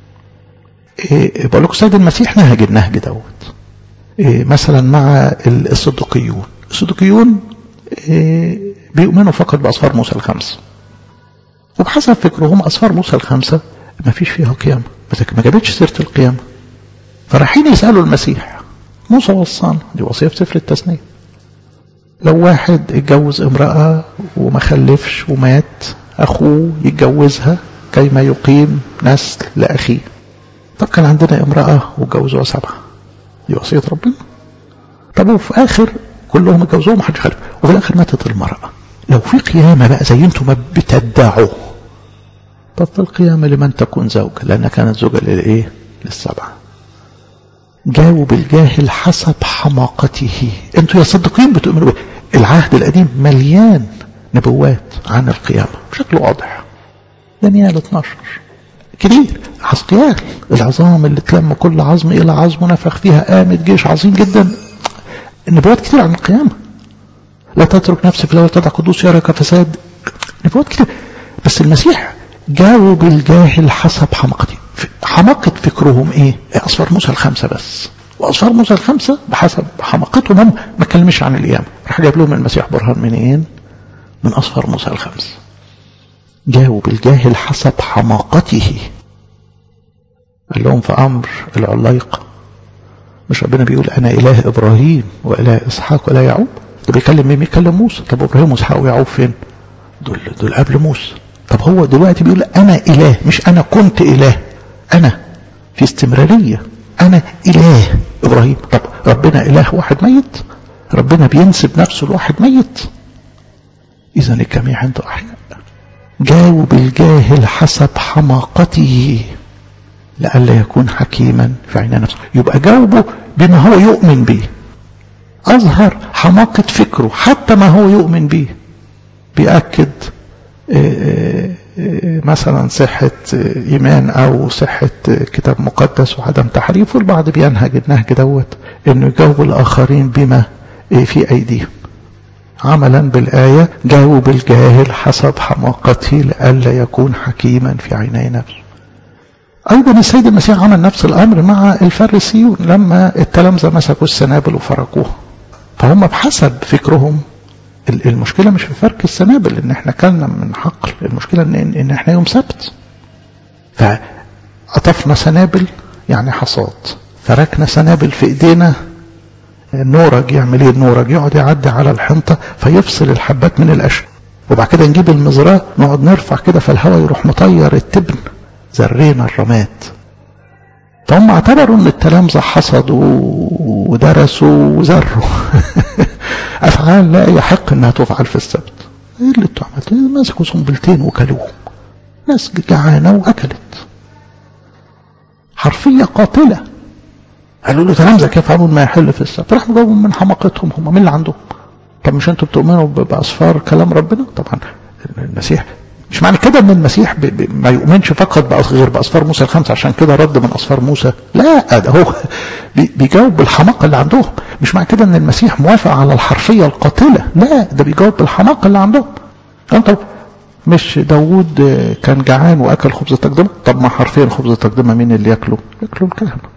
إيه بقول لكم سيد المسيح نهج النهج دوت إيه مثلا مع الصدقيون الصدقيون إيه بيؤمنوا فقط بأسفار موسى الخمسة وبحسب فكرهم أسفار موسى الخمسة ما فيش فيها قيامة بس ما جابتش سيرة القيامة فرايحين يسألوا المسيح موسى وصانا دي وصية في سفر التثنية لو واحد اتجوز امرأة وما خلفش ومات أخوه يتجوزها كيما يقيم نسل لأخيه طب كان عندنا امرأة وجوزوها سبعة دي وصية ربنا طب وفي آخر كلهم اتجوزوهم محدش خلف وفي الآخر ماتت المرأة لو في قيامة بقى زي انتم ما بتدعوا طب في القيامة لمن تكون زوجة لأنها كانت زوجة للإيه للسبعة جاوب الجاهل حسب حماقته انتوا يا صدقين بتؤمنوا العهد القديم مليان نبوات عن القيامة بشكل واضح دانيال 12 كتير حسقيال العظام اللي تلم كل عظم إلى عظم نفخ فيها قامت جيش عظيم جدا النبوات كتير عن القيامة لا تترك نفسك في الأول تدع قدوس يراك فساد نبوات كتير بس المسيح جاوب الجاهل حسب حماقته حماقة فكرهم ايه أصفار موسى الخمسة بس وأصفار موسى الخمسة بحسب حماقتهم هم ما كلمش عن القيامة راح جاب لهم المسيح برهان منين من أصفار موسى الخمسة جاوب الجاهل حسب حماقته قال لهم في أمر العلايقة مش ربنا بيقول أنا إله إبراهيم وإله إسحاق وإله يعقوب ده بيكلم مين بيكلم موسى طب إبراهيم وإسحاق ويعقوب فين دول دول قبل موسى طب هو دلوقتي بيقول أنا إله مش أنا كنت إله أنا في استمرارية أنا إله إبراهيم طب ربنا إله واحد ميت ربنا بينسب نفسه لواحد ميت إذا الجميع عنده أحياء جاوب الجاهل حسب حماقته لئلا يكون حكيما في عين نفسه يبقى جاوبه بما هو يؤمن به أظهر حماقة فكره حتى ما هو يؤمن به بيأكد مثلا صحة إيمان أو صحة كتاب مقدس وعدم تحريفه البعض بينهج النهج دوت إنه يجاوب الآخرين بما في أيديهم عملا بالآية جاوب الجاهل حسب حماقته لئلا يكون حكيما في عيني نفسه أيضا السيد المسيح عمل نفس الأمر مع الفارسيون لما التلامذة مسكوا السنابل وفرقوها فهم بحسب فكرهم المشكلة مش في فرق السنابل ان احنا كلنا من حقل المشكلة ان, إن احنا يوم سبت قطفنا سنابل يعني حصاد تركنا سنابل في ايدينا النورج يعمل ايه النورج يقعد يعدي على الحنطة فيفصل الحبات من القشر وبعد كده نجيب المزراه نقعد نرفع كده فالهواء يروح مطير التبن زرينا الرماد فهم اعتبروا ان التلامذة حصدوا ودرسوا وزروا افعال لا يحق انها تفعل في السبت ايه اللي انتوا عملتوا مسكوا سنبلتين وكلوهم ناس جعانه واكلت حرفيه قاتله قالوا له تلامذة كيف يفعلون ما يحل في السبت راحوا جاوبوا من حماقتهم هم مين اللي عندهم طب مش انتوا بتؤمنوا باصفار كلام ربنا طبعا المسيح مش معنى كده ان المسيح بي بي ما يؤمنش فقط غير باصفار موسى الخمسه عشان كده رد من اصفار موسى لا ده هو بي بيجاوب بالحماقه اللي عندهم مش معنى كده ان المسيح موافق على الحرفيه القاتله لا ده بيجاوب بالحماقه اللي عندهم انت مش داوود كان جعان واكل خبز تقدمه طب ما حرفيا خبز تقدمه مين اللي ياكله ياكله الكهنه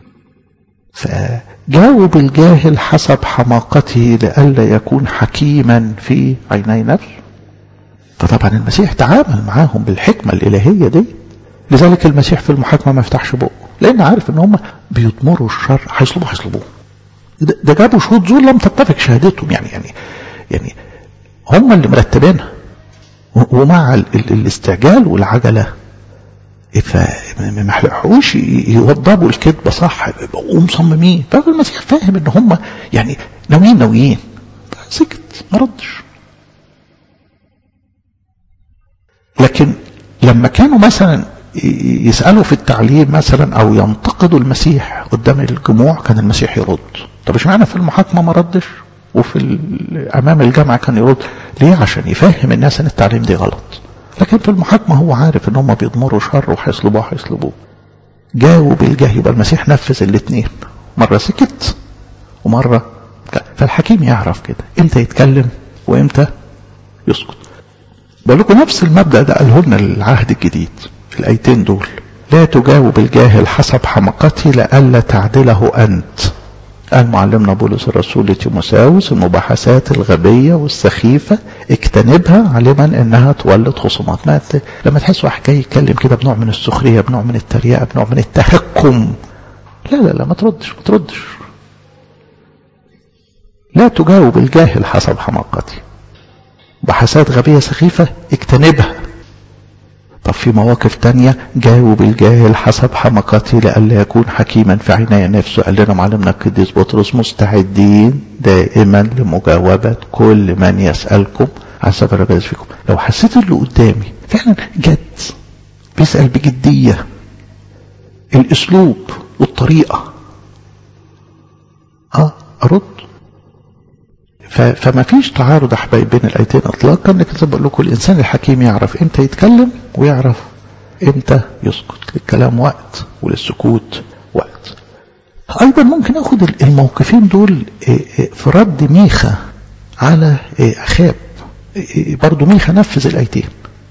فجاوب الجاهل حسب حماقته لئلا يكون حكيما في عيني نفسه فطبعا المسيح تعامل معاهم بالحكمة الإلهية دي لذلك المسيح في المحاكمة ما يفتحش بقه لأن عارف إن هم بيضمروا الشر هيصلبوا هيصلبوه ده جابوا شهود زور لم تتفق شهادتهم يعني يعني يعني هم اللي مرتبينها ومع ال ال الاستعجال والعجلة فما لحقوش يوضبوا الكذبة صح ومصممين فالمسيح فاهم ان هم يعني ناويين ناويين سكت ما ردش لكن لما كانوا مثلا يسألوا في التعليم مثلا او ينتقدوا المسيح قدام الجموع كان المسيح يرد طب ايش معنى في المحاكمة ما ردش وفي امام الجامعة كان يرد ليه عشان يفهم الناس ان التعليم دي غلط لكن في المحاكمة هو عارف ان هم بيضمروا شر وهيصلبوه هيصلبوه جاوب الجاه يبقى المسيح نفذ الاثنين مرة سكت ومرة فالحكيم يعرف كده امتى يتكلم وامتى يسكت بقول لكم نفس المبدأ ده قاله لنا العهد الجديد في الايتين دول لا تجاوب الجاهل حسب حمقته لئلا تعدله انت قال معلمنا بولس الرسول لتيموساوس المباحثات الغبية والسخيفة اجتنبها علما انها تولد خصومات ما لما تحس واحد جاي يتكلم كده بنوع من السخرية بنوع من التريقة بنوع من التهكم لا لا لا ما تردش ما تردش لا تجاوب الجاهل حسب حماقته بحثات غبية سخيفة اجتنبها طب في مواقف تانية جاوب الجاهل حسب حماقته لئلا يكون حكيما في عيني نفسه قال لنا معلمنا القديس بطرس مستعدين دائما لمجاوبة كل من يسألكم عن سبب الرجال فيكم لو حسيت اللي قدامي فعلا جد بيسأل بجدية الاسلوب والطريقة اه ارد فما فيش تعارض احبائي بين الايتين اطلاقا لكن زي بقول لكم الانسان الحكيم يعرف امتى يتكلم ويعرف امتى يسكت للكلام وقت وللسكوت وقت ايضا ممكن اخد الموقفين دول في رد ميخا على اخاب برضو ميخا نفذ الايتين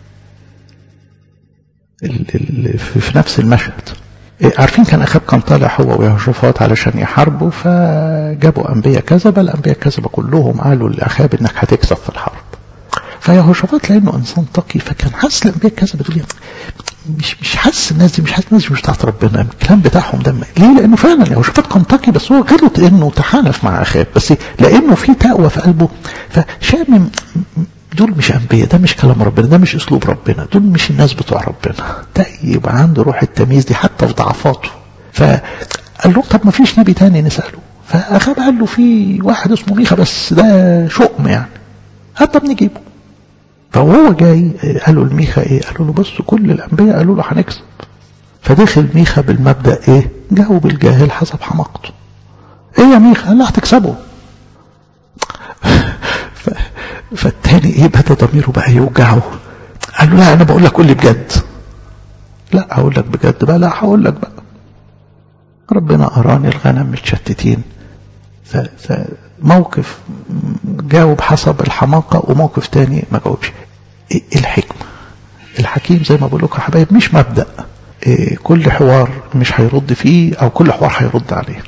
في نفس المشهد عارفين كان اخاب كان طالع هو ويهوشافاط علشان يحاربوا فجابوا انبياء كذبه الانبياء كذبه كلهم قالوا لاخاب انك هتكسب في الحرب فيهوشافاط لانه انسان تقي فكان حاسس الانبياء كذبه دول مش مش حاسس الناس دي مش حاسس الناس دي مش بتاعت ربنا الكلام بتاعهم ده ليه لانه فعلا يهوشافاط كان تقي بس هو غلط انه تحالف مع اخاب بس لانه في تقوى في قلبه فشامم دول مش أنبياء ده مش كلام ربنا ده مش أسلوب ربنا دول مش الناس بتوع ربنا ده يبقى عنده روح التمييز دي حتى في ضعفاته فقال له طب ما فيش نبي تاني نسأله فأخاب قال له في واحد اسمه ميخا بس ده شؤم يعني حتى بنجيبه فهو جاي قالوا لميخا ايه قالوا له بص كل الأنبياء قالوا له هنكسب فدخل ميخا بالمبدأ ايه جاوب الجاهل حسب حماقته ايه يا ميخا قال له هتكسبه فالتاني ايه بدا ضميره بقى يوجعه قال له لا انا بقول لك قول لي بجد لا هقول لك بجد بقى لا هقول لك بقى ربنا اراني الغنم متشتتين فموقف جاوب حسب الحماقة وموقف تاني ما جاوبش إيه الحكمة الحكيم زي ما بقول لكم يا حبايب مش مبدأ إيه كل حوار مش هيرد فيه او كل حوار هيرد عليه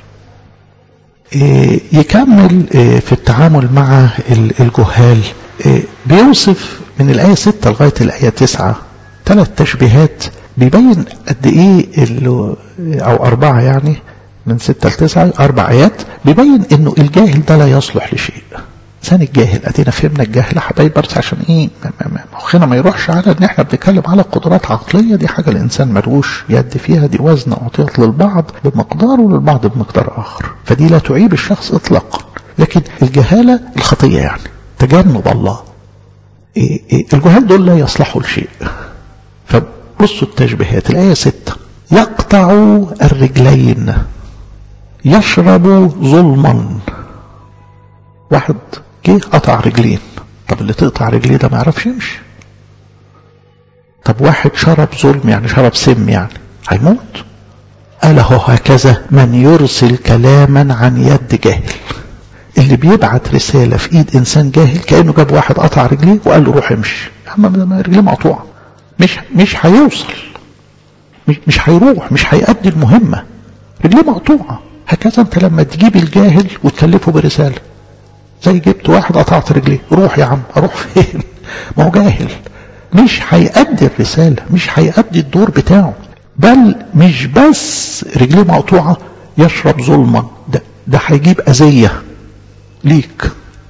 يكمل في التعامل مع الجهال بيوصف من الآية 6 لغاية الآية 9 ثلاث تشبيهات بيبين قد ايه اللي او اربعة يعني من ستة لتسعة اربع ايات بيبين انه الجاهل ده لا يصلح لشيء انسان الجاهل ادينا فهمنا الجاهل يا حبايب بس عشان ايه مخنا ما يروحش على ان احنا بنتكلم على قدرات عقليه دي حاجه الانسان ملوش يد فيها دي وزن اعطيت للبعض بمقدار وللبعض بمقدار اخر فدي لا تعيب الشخص اطلاقا لكن الجهاله الخطيه يعني تجنب الله إيه إيه الجهال دول لا يصلحوا لشيء فبصوا التشبيهات الايه ستة يقطع الرجلين يشرب ظلما واحد جه قطع رجلين طب اللي تقطع رجليه ده ما يعرفش يمشي طب واحد شرب ظلم يعني شرب سم يعني هيموت قال هو هكذا من يرسل كلاما عن يد جاهل اللي بيبعت رسالة في ايد انسان جاهل كأنه جاب واحد قطع رجليه وقال له روح امشي يا عم رجليه مقطوعة مش مش هيوصل مش مش هيروح مش هيأدي المهمة رجليه مقطوعة هكذا انت لما تجيب الجاهل وتكلفه برسالة زي جبت واحد قطعت رجليه روح يا عم اروح فين ما هو جاهل مش هيأدي الرسالة مش هيأدي الدور بتاعه بل مش بس رجليه مقطوعة يشرب ظلما ده ده هيجيب أذية ليك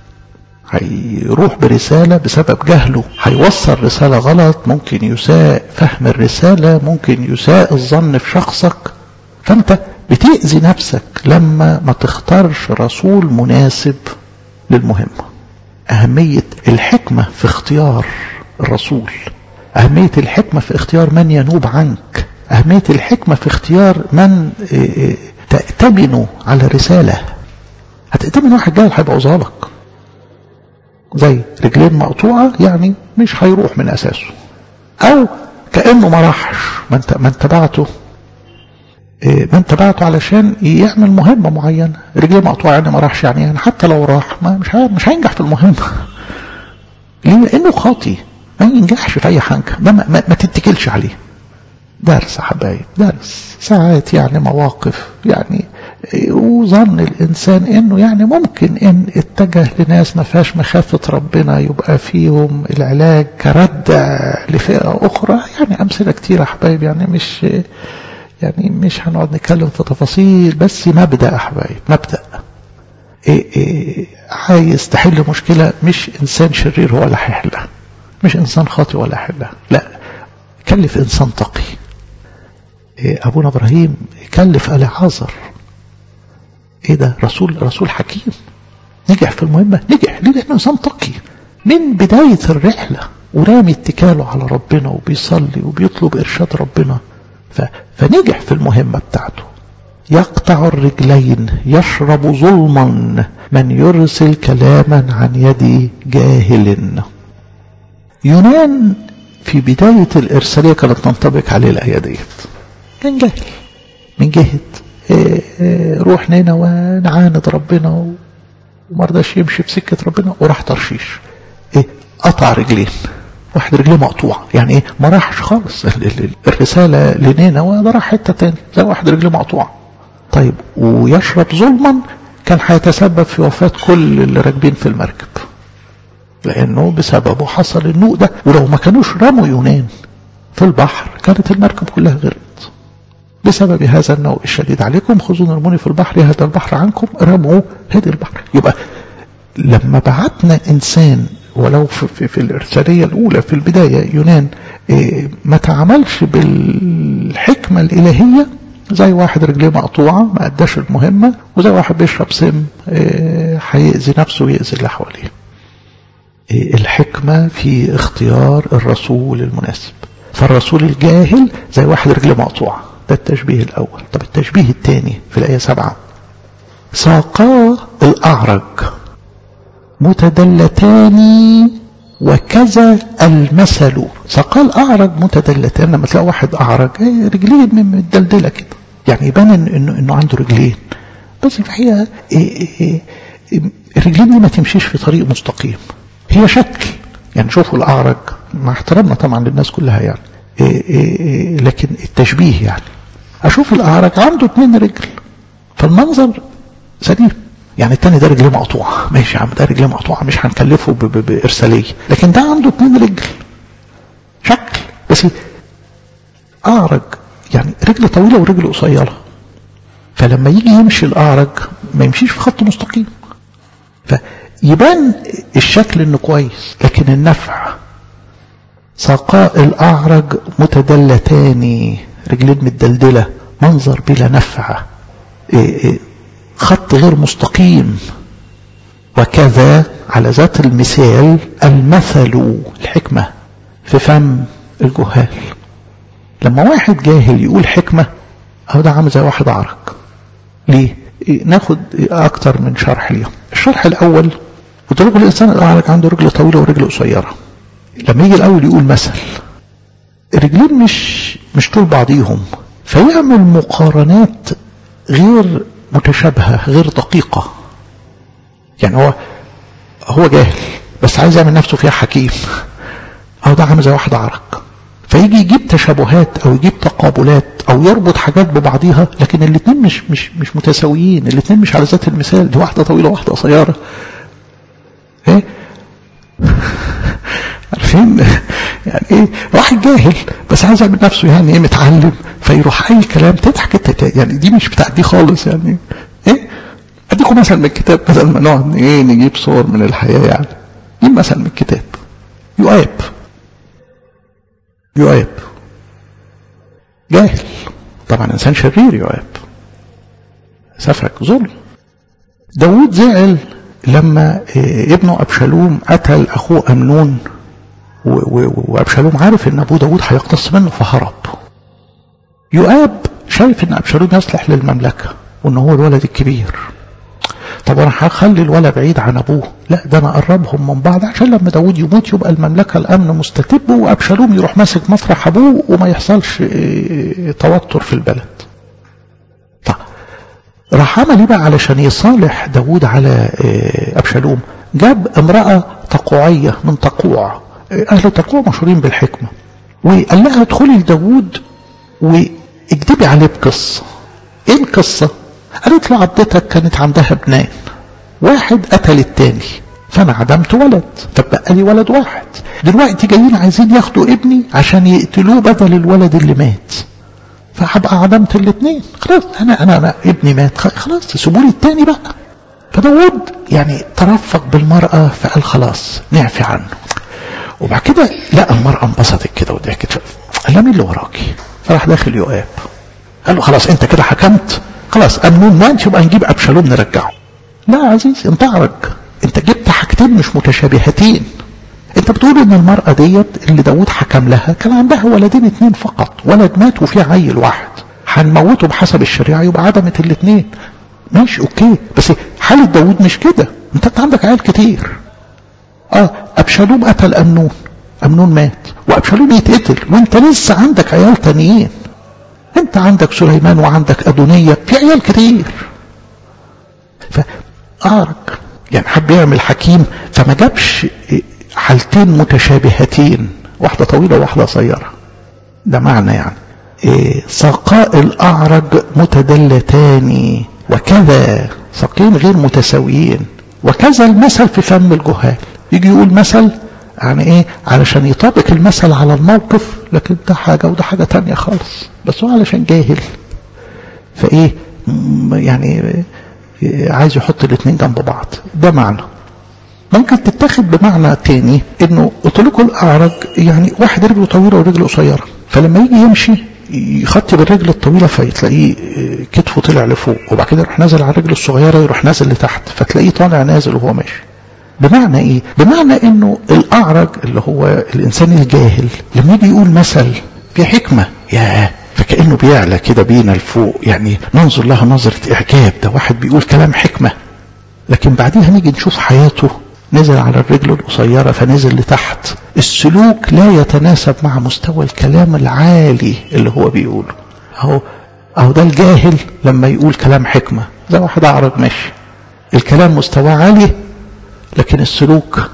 هيروح برسالة بسبب جهله هيوصل رسالة غلط ممكن يساء فهم الرسالة ممكن يساء الظن في شخصك فانت بتأذي نفسك لما ما تختارش رسول مناسب للمهمة أهمية الحكمة في اختيار الرسول أهمية الحكمة في اختيار من ينوب عنك أهمية الحكمة في اختيار من تأتمنه على رسالة هتأتمن واحد جاهل هيبقى لك زي رجلين مقطوعة يعني مش هيروح من أساسه أو كأنه ما راحش ما انت ما انت بعته ما انت بعته علشان يعمل مهمة معينة رجليه مقطوعة يعني ما راحش يعني, يعني حتى لو راح ما مش مش هينجح في المهمة ليه؟ لأنه خاطي ما ينجحش في أي حاجة ده ما, ما, ما تتكلش عليه درس يا حبايب درس ساعات يعني مواقف يعني وظن الإنسان إنه يعني ممكن إن اتجه لناس ما فيهاش مخافة ربنا يبقى فيهم العلاج كردع لفئة أخرى يعني أمثلة كتير يا حبايب يعني مش يعني مش هنقعد نتكلم في تفاصيل بس مبدأ يا حبايب مبدأ إيه إيه عايز تحل مشكلة مش إنسان شرير هو اللي هيحلها مش إنسان خاطئ ولا هيحلها لا كلف إنسان تقي إيه أبونا إبراهيم كلف العازر إيه ده رسول رسول حكيم نجح في المهمة نجح ليه لأنه إنسان تقي من بداية الرحلة ورامي اتكاله على ربنا وبيصلي وبيطلب إرشاد ربنا فنجح في المهمة بتاعته يقطع الرجلين يشرب ظلما من يرسل كلاما عن يد جاهل يونان في بداية الإرسالية كانت تنطبق عليه الآية ديت كان جاهل من جهة إيه إيه روح نينوى نعاند ربنا ومرضاش يمشي في سكة ربنا وراح ترشيش إيه قطع رجلين واحد رجليه مقطوعة يعني ايه ما راحش خالص الرسالة لنينوى ده راح حتة تاني زي واحد رجليه مقطوعة طيب ويشرب ظلما كان هيتسبب في وفاة كل اللي راكبين في المركب لانه بسببه حصل النوء ده ولو ما كانوش رموا يونان في البحر كانت المركب كلها غرقت بسبب هذا النوء الشديد عليكم خذوا ارموني في البحر يهدى البحر عنكم رموا هدي البحر يبقى لما بعتنا انسان ولو في, في, في الإرسالية الأولى في البداية يونان إيه ما تعاملش بالحكمة الإلهية زي واحد رجليه مقطوعة ما أداش المهمة وزي واحد بيشرب سم هيأذي إيه نفسه ويأذي اللي حواليه إيه الحكمة في اختيار الرسول المناسب فالرسول الجاهل زي واحد رجليه مقطوعة ده التشبيه الأول طب التشبيه الثاني في الآية سبعة ساقا الأعرج متدلتان وكذا المثل فقال أعرج متدلتان لما تلاقي واحد أعرج رجليه متدلدلة كده يعني يبان إنه, إنه عنده رجلين بس الحقيقة الرجلين دي ما تمشيش في طريق مستقيم هي شكل يعني شوفوا الأعرج مع احترامنا طبعا للناس كلها يعني لكن التشبيه يعني أشوف الأعرج عنده اتنين رجل فالمنظر سليم يعني التاني ده رجليه مقطوعة ماشي يا عم ده رجليه مقطوعة مش هنكلفه بإرسالية لكن ده عنده اتنين رجل شكل بس أعرج يعني رجل طويلة ورجل قصيرة فلما يجي يمشي الأعرج ما يمشيش في خط مستقيم فيبان الشكل انه كويس لكن النفع ساقاء الأعرج متدلتان رجلين متدلدلة منظر بلا نفع خط غير مستقيم وكذا على ذات المثال المثل الحكمة في فم الجهال لما واحد جاهل يقول حكمة أو ده عامل زي واحد أعرج ليه؟ ناخد أكتر من شرح اليوم الشرح الأول قلت لكم الإنسان الأعرج عنده رجل طويلة ورجل قصيرة لما يجي الأول يقول مثل الرجلين مش مش طول بعضيهم فيعمل مقارنات غير متشابهة غير دقيقة يعني هو هو جاهل بس عايز يعمل نفسه فيها حكيم أو ده عامل زي واحد عرق فيجي يجيب تشابهات أو يجيب تقابلات أو يربط حاجات ببعضيها لكن الاثنين مش مش مش متساويين الاثنين مش على ذات المثال دي واحدة طويلة وواحدة قصيرة ايه عارفين يعني ايه واحد جاهل بس عايز يعمل نفسه يعني ايه متعلم فيروح اي كلام تضحك انت يعني دي مش بتاع دي خالص يعني ايه اديكم مثلا من الكتاب بدل ما نقعد ايه نجيب صور من الحياه يعني نجيب مثلا من الكتاب يؤاب يؤاب جاهل طبعا انسان شرير يؤاب سفك ظلم داود زعل لما ابنه أبشالوم قتل أخوه أمنون وأبشالوم عارف أن أبوه داود هيقتص منه فهرب يؤاب شايف أن أبشالوم يصلح للمملكة وأن هو الولد الكبير طب أنا هخلي الولد بعيد عن أبوه لا ده أنا أقربهم من بعض عشان لما داود يموت يبقى المملكة الأمن مستتب وأبشالوم يروح ماسك مطرح أبوه وما يحصلش توتر في البلد طب راح عمل ايه بقى علشان يصالح داود على أبشالوم جاب امرأة تقوعية من تقوع أهل تقوع مشهورين بالحكمة وقال لها ادخلي لداود واكدبي عليه بقصة ايه القصة قالت له عضتك كانت عندها ابنان واحد قتل التاني فانا عدمت ولد فبقى لي ولد واحد دلوقتي جايين عايزين ياخدوا ابني عشان يقتلوه بدل الولد اللي مات فهبقى عدمت الاثنين خلاص انا انا انا ابني مات خلاص سيبوا لي الثاني بقى فداود يعني ترفق بالمرأة فقال خلاص نعفي عنه وبعد كده لقى المرأة انبسطت كده وضحكت قال لها مين اللي وراكي؟ فراح داخل يؤاب قال له خلاص انت كده حكمت خلاص امنون مات يبقى نجيب ابشالوم نرجعه لا يا عزيزي انت اعرج انت جبت حاجتين مش متشابهتين انت بتقول ان المرأة ديت اللي داود حكم لها كان عندها ولدين اتنين فقط ولد مات وفيه عيل واحد هنموته بحسب الشريعة يبقى عدمت الاتنين ماشي اوكي بس حالة داود مش كده انت انت عندك عيال كتير اه ابشالوم قتل امنون امنون مات وابشالوم يتقتل وانت لسه عندك عيال تانيين انت عندك سليمان وعندك ادونية في عيال كتير فأعرج يعني حب يعمل حكيم فما جابش حالتين متشابهتين واحدة طويلة وواحدة قصيرة ده معنى يعني إيه ساقاء الأعرج متدلتان وكذا ساقين غير متساويين وكذا المثل في فم الجهال يجي يقول مثل يعني ايه علشان يطابق المثل على الموقف لكن ده حاجة وده حاجة تانية خالص بس هو علشان جاهل فايه يعني عايز يحط الاثنين جنب بعض ده معنى ممكن تتاخد بمعنى تاني انه قلت لكم الاعرج يعني واحد رجله طويله ورجله قصيره فلما يجي يمشي يخطي بالرجل الطويله فتلاقيه كتفه طلع لفوق وبعد كده يروح نازل على الرجل الصغيره يروح نازل لتحت فتلاقيه طالع نازل وهو ماشي بمعنى ايه بمعنى انه الاعرج اللي هو الانسان الجاهل لما يجي يقول مثل في حكمه ياه فكانه بيعلى كده بينا لفوق يعني ننظر لها نظره اعجاب ده واحد بيقول كلام حكمه لكن بعديها نيجي نشوف حياته نزل على الرجل القصيرة فنزل لتحت السلوك لا يتناسب مع مستوى الكلام العالي اللي هو بيقوله اهو اهو ده الجاهل لما يقول كلام حكمة زي واحد اعرج ماشي الكلام مستواه عالي لكن السلوك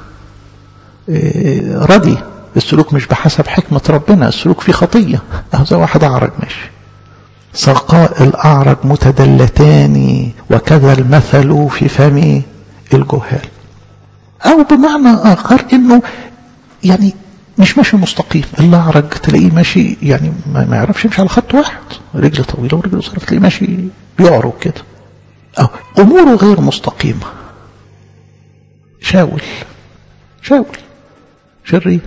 ردي السلوك مش بحسب حكمة ربنا السلوك فيه خطية اهو زي واحد اعرج ماشي ساقاء الأعرج متدلتان وكذا المثل في فم الجهال أو بمعنى آخر إنه يعني مش ماشي مستقيم الأعرج تلاقيه ماشي يعني ما يعرفش يمشي على خط واحد رجل طويلة ورجل قصيرة تلاقيه ماشي بيعرج كده أو أموره غير مستقيمة شاول شاول شرير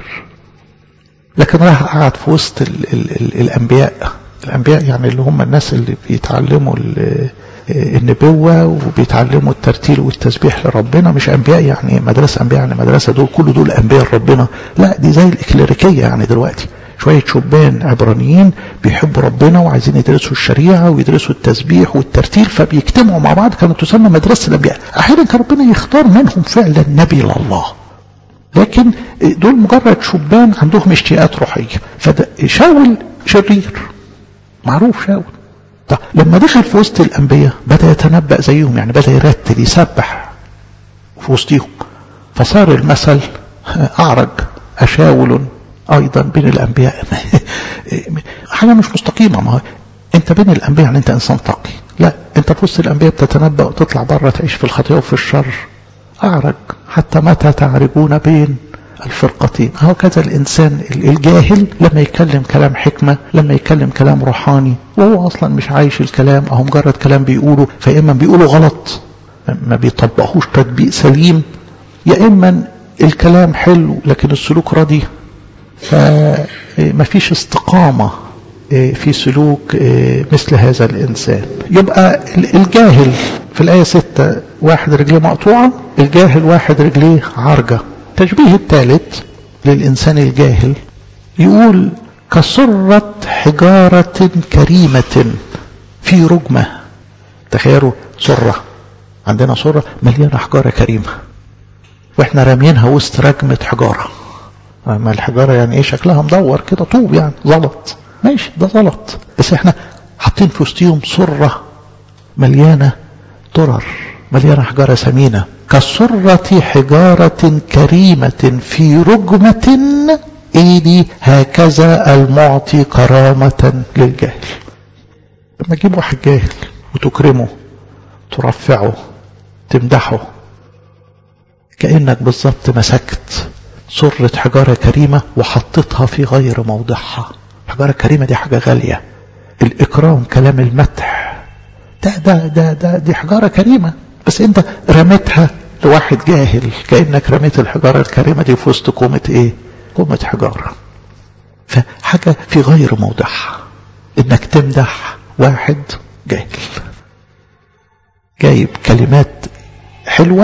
لكن راح قعد في وسط ال ال ال الأنبياء الأنبياء يعني اللي هم الناس اللي بيتعلموا النبوة وبيتعلموا الترتيل والتسبيح لربنا مش أنبياء يعني مدرسة أنبياء يعني مدرسة دول كل دول أنبياء ربنا لا دي زي الإكليريكية يعني دلوقتي شوية شبان عبرانيين بيحبوا ربنا وعايزين يدرسوا الشريعة ويدرسوا التسبيح والترتيل فبيجتمعوا مع بعض كانت تسمى مدرسة الأنبياء أحيانا كان ربنا يختار منهم فعلا نبي لله لكن دول مجرد شبان عندهم اشتياقات روحية فشاول شرير معروف شاول طب لما دخل في وسط الأنبياء بدأ يتنبأ زيهم يعني بدأ يرتل يسبح في وسطهم فصار المثل أعرج أشاول أيضا بين الأنبياء حاجة مش مستقيمة ما أنت بين الأنبياء يعني أنت إنسان تقي لا أنت في وسط الأنبياء بتتنبأ وتطلع بره تعيش في الخطيئة وفي الشر أعرج حتى متى تعرجون بين الفرقتين هو كذا الإنسان الجاهل لما يتكلم كلام حكمة لما يتكلم كلام روحاني وهو أصلا مش عايش الكلام أو مجرد كلام بيقوله فإما بيقوله غلط ما بيطبقوش تطبيق سليم يا إما الكلام حلو لكن السلوك ردي فما فيش استقامة في سلوك مثل هذا الإنسان يبقى الجاهل في الآية 6 واحد رجليه مقطوعة الجاهل واحد رجليه عرجة التشبيه الثالث للإنسان الجاهل يقول كسرة حجارة كريمة في رجمة تخيلوا سرة عندنا سرة مليانة حجارة كريمة واحنا رامينها وسط رجمة حجارة ما الحجارة يعني ايه شكلها مدور كده طوب يعني زلط ماشي ده زلط بس احنا حاطين في وسطيهم سرة مليانة درر مليانة حجارة ثمينة كسرة حجارة كريمة في رجمة ايدي هكذا المعطي كرامة للجاهل لما تجيب واحد جاهل وتكرمه ترفعه تمدحه كأنك بالظبط مسكت سرة حجارة كريمة وحطيتها في غير موضعها الحجارة الكريمة دي حاجة غالية الإكرام كلام المدح ده ده ده ده دي حجارة كريمة بس انت رميتها لواحد جاهل كأنك رميت الحجارة الكريمة دي في وسط كومة ايه كومة حجارة فحاجة في غير موضعها انك تمدح واحد جاهل جايب كلمات حلوة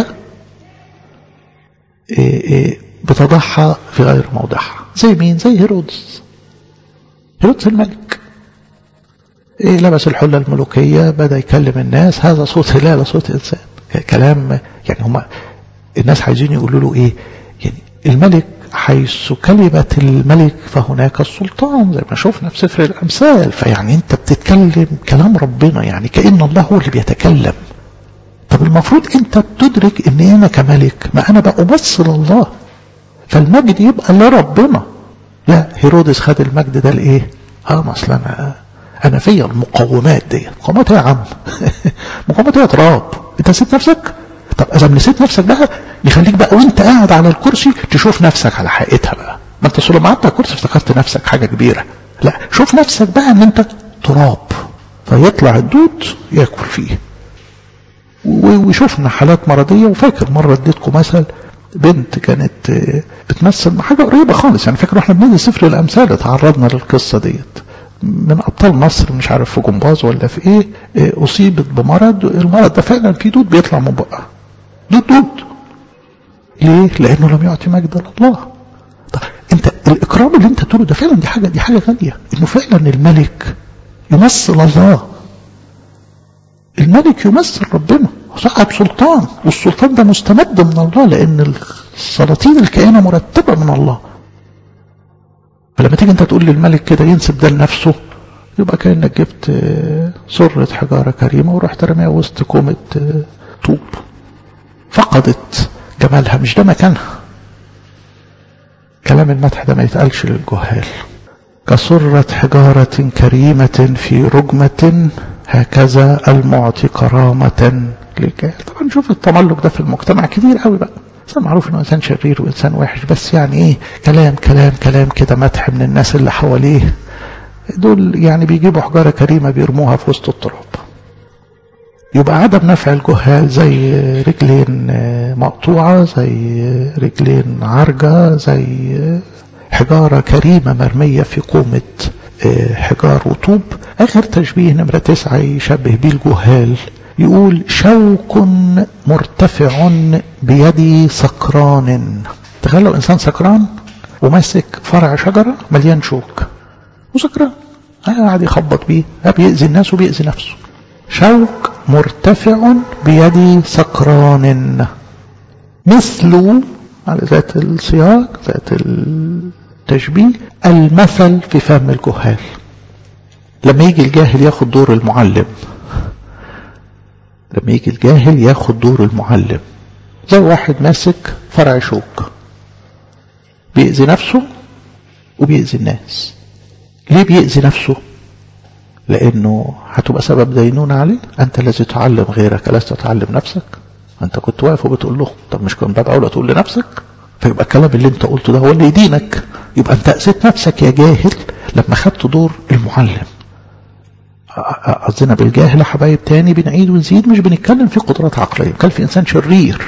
إيه إيه بتضعها في غير موضعها زي مين زي هيرودس هيرودس الملك إيه لبس الحلة الملوكية بدأ يكلم الناس هذا صوت هلال صوت إنسان كلام يعني هم الناس عايزين يقولوا له إيه يعني الملك حيث كلمة الملك فهناك السلطان زي ما شفنا في سفر الأمثال فيعني أنت بتتكلم كلام ربنا يعني كأن الله هو اللي بيتكلم طب المفروض أنت تدرك أن أنا كملك ما أنا بقى أمثل الله فالمجد يبقى لربنا لا هيرودس خد المجد ده لإيه؟ اه ما اصل انا انا فيا المقومات دي مقومات ايه يا عم مقومات ايه يا تراب انت نسيت نفسك طب اذا نسيت نفسك بقى يخليك بقى وانت قاعد على الكرسي تشوف نفسك على حقيقتها بقى ما انت لما قعدت على الكرسي افتكرت نفسك حاجه كبيره لا شوف نفسك بقى ان انت تراب فيطلع الدود ياكل فيه وشوفنا حالات مرضيه وفاكر مره اديتكم مثل بنت كانت بتمثل حاجه قريبه خالص يعني فاكر احنا بندرس سفر الامثال اتعرضنا للقصه ديت من ابطال مصر مش عارف في جمباز ولا في ايه اصيبت بمرض المرض ده فعلا في دود بيطلع من بقها دود دود ليه؟ لانه لم يعطي مجد لله طب انت الاكرام اللي انت تقوله ده فعلا دي حاجه دي حاجه غاليه انه فعلا الملك يمثل الله الملك يمثل ربنا صاحب سلطان والسلطان ده مستمد من الله لان السلاطين الكائنه مرتبه من الله فلما تيجي انت تقول للملك كده ينسب ده لنفسه يبقى كانك جبت سرة حجارة كريمة ورحت رميها وسط كومة طوب فقدت جمالها مش ده مكانها كلام المدح ده ما يتقالش للجهال كسرة حجارة كريمة في رجمة هكذا المعطي كرامة للجاهل طبعا نشوف التملق ده في المجتمع كتير قوي بقى إنسان معروف إنه إنسان شرير وإنسان وحش بس يعني إيه كلام كلام كلام كده مدح من الناس اللي حواليه دول يعني بيجيبوا حجارة كريمة بيرموها في وسط التراب يبقى عدم نفع الجهال زي رجلين مقطوعة زي رجلين عرجة زي حجارة كريمة مرمية في قومة حجار وطوب آخر تشبيه نمرة تسعة يشبه بيه الجهال يقول شوك مرتفع بيد سكران تخيل لو إنسان سكران وماسك فرع شجرة مليان شوك وسكران قاعد يخبط بيه بيأذي الناس وبيأذي نفسه شوك مرتفع بيد سكران مثل على ذات السياق ذات التشبيه المثل في فهم الجهال لما يجي الجاهل ياخد دور المعلم لما يجي الجاهل ياخد دور المعلم زي واحد ماسك فرع شوك بيأذي نفسه وبيأذي الناس ليه بيأذي نفسه لأنه هتبقى سبب دينونة عليه أنت الذي تعلم غيرك ألست تعلم نفسك أنت كنت واقف وبتقول له طب مش كنت باب أولى تقول لنفسك فيبقى الكلام اللي أنت قلته ده هو اللي يدينك يبقى أنت أذيت نفسك يا جاهل لما خدت دور المعلم قصدنا بالجاهل حبايب تاني بنعيد ونزيد مش بنتكلم في قدرات عقلية بنتكلم في إنسان شرير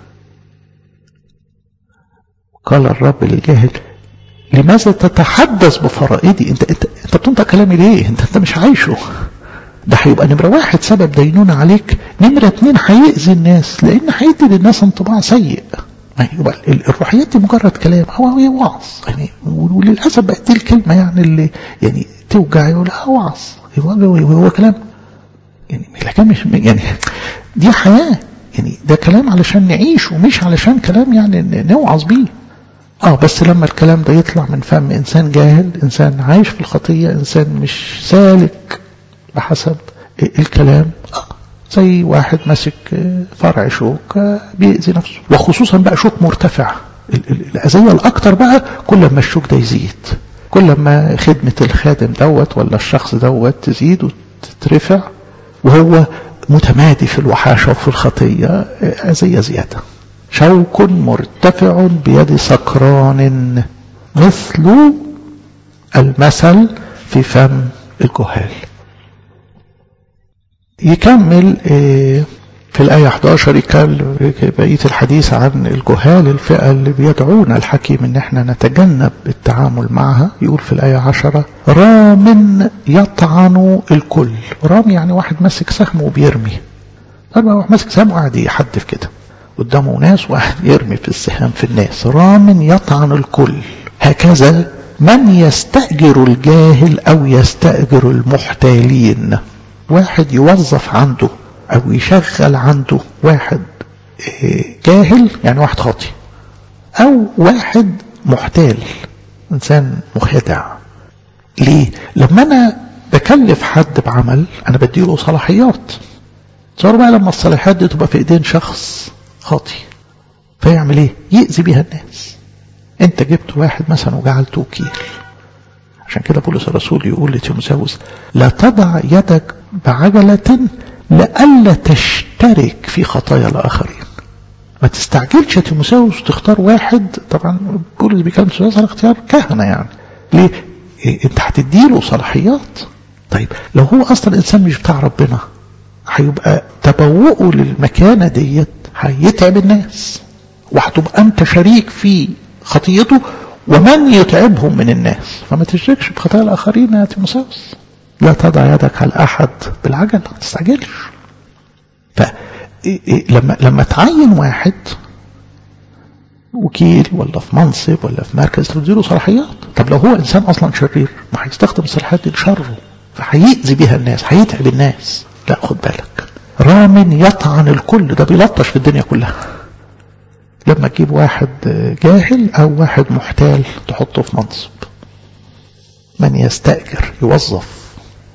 قال الرب للجاهل لماذا تتحدث بفرائدي انت انت انت بتنطق كلامي ليه انت انت مش عايشه ده هيبقى نمرة واحد سبب دينونة عليك نمرة اتنين هيأذي الناس لأن هيدي للناس انطباع سيء يبقى الروحيات دي مجرد كلام هو هي وعظ يعني وللأسف بقت دي الكلمة يعني اللي يعني توجع يقول اه وعظ هو, هو كلام يعني لكن مش يعني دي حياة يعني ده كلام علشان نعيش ومش علشان كلام يعني نوعظ بيه اه بس لما الكلام ده يطلع من فم انسان جاهل انسان عايش في الخطية انسان مش سالك بحسب الكلام آه زي واحد ماسك فرع شوك بيأذي نفسه وخصوصا بقى شوك مرتفع الأذية الأكتر بقى كل ما الشوك ده يزيد كل ما خدمة الخادم دوت ولا الشخص دوت تزيد وتترفع وهو متمادي في الوحاشة وفي الخطية أذية زيادة شوك مرتفع بيد سكران مثل المثل في فم الجهال يكمل في الآية 11 يكمل بقية الحديث عن الجهال الفئة اللي بيدعون الحكيم ان احنا نتجنب التعامل معها يقول في الآية 10 رام يطعن الكل رام يعني واحد ماسك سهم وبيرمي طبعا واحد ماسك سهم وقاعد يحدف كده قدامه ناس واحد يرمي في السهام في الناس رام يطعن الكل هكذا من يستأجر الجاهل أو يستأجر المحتالين واحد يوظف عنده أو يشغل عنده واحد جاهل يعني واحد خاطي أو واحد محتال إنسان مخدع ليه؟ لما أنا بكلف حد بعمل أنا بديله صلاحيات تصور بقى لما الصلاحيات دي تبقى في إيدين شخص خاطي فيعمل ايه يأذي بيها الناس انت جبت واحد مثلا وجعلته وكيل عشان كده بولس الرسول يقول لتيموساوس لا تضع يدك بعجلة لئلا تشترك في خطايا الآخرين ما تستعجلش يا تيموساوس تختار واحد طبعا بولس بيكلم تيموساوس على اختيار كهنة يعني ليه إيه انت هتديله صلاحيات طيب لو هو اصلا انسان مش بتاع ربنا هيبقى تبوؤه للمكانة ديت هيتعب الناس وهتبقى انت شريك في خطيته ومن يتعبهم من الناس فما تشركش في خطايا الاخرين يا تيموساوس لا تضع يدك على احد بالعجل ما تستعجلش فلما لما تعين واحد وكيل ولا في منصب ولا في مركز تديله صلاحيات طب لو هو انسان اصلا شرير ما هيستخدم الصلاحيات دي لشره فهيأذي بيها الناس هيتعب الناس لا خد بالك رام يطعن الكل ده بيلطش في الدنيا كلها لما تجيب واحد جاهل او واحد محتال تحطه في منصب من يستأجر يوظف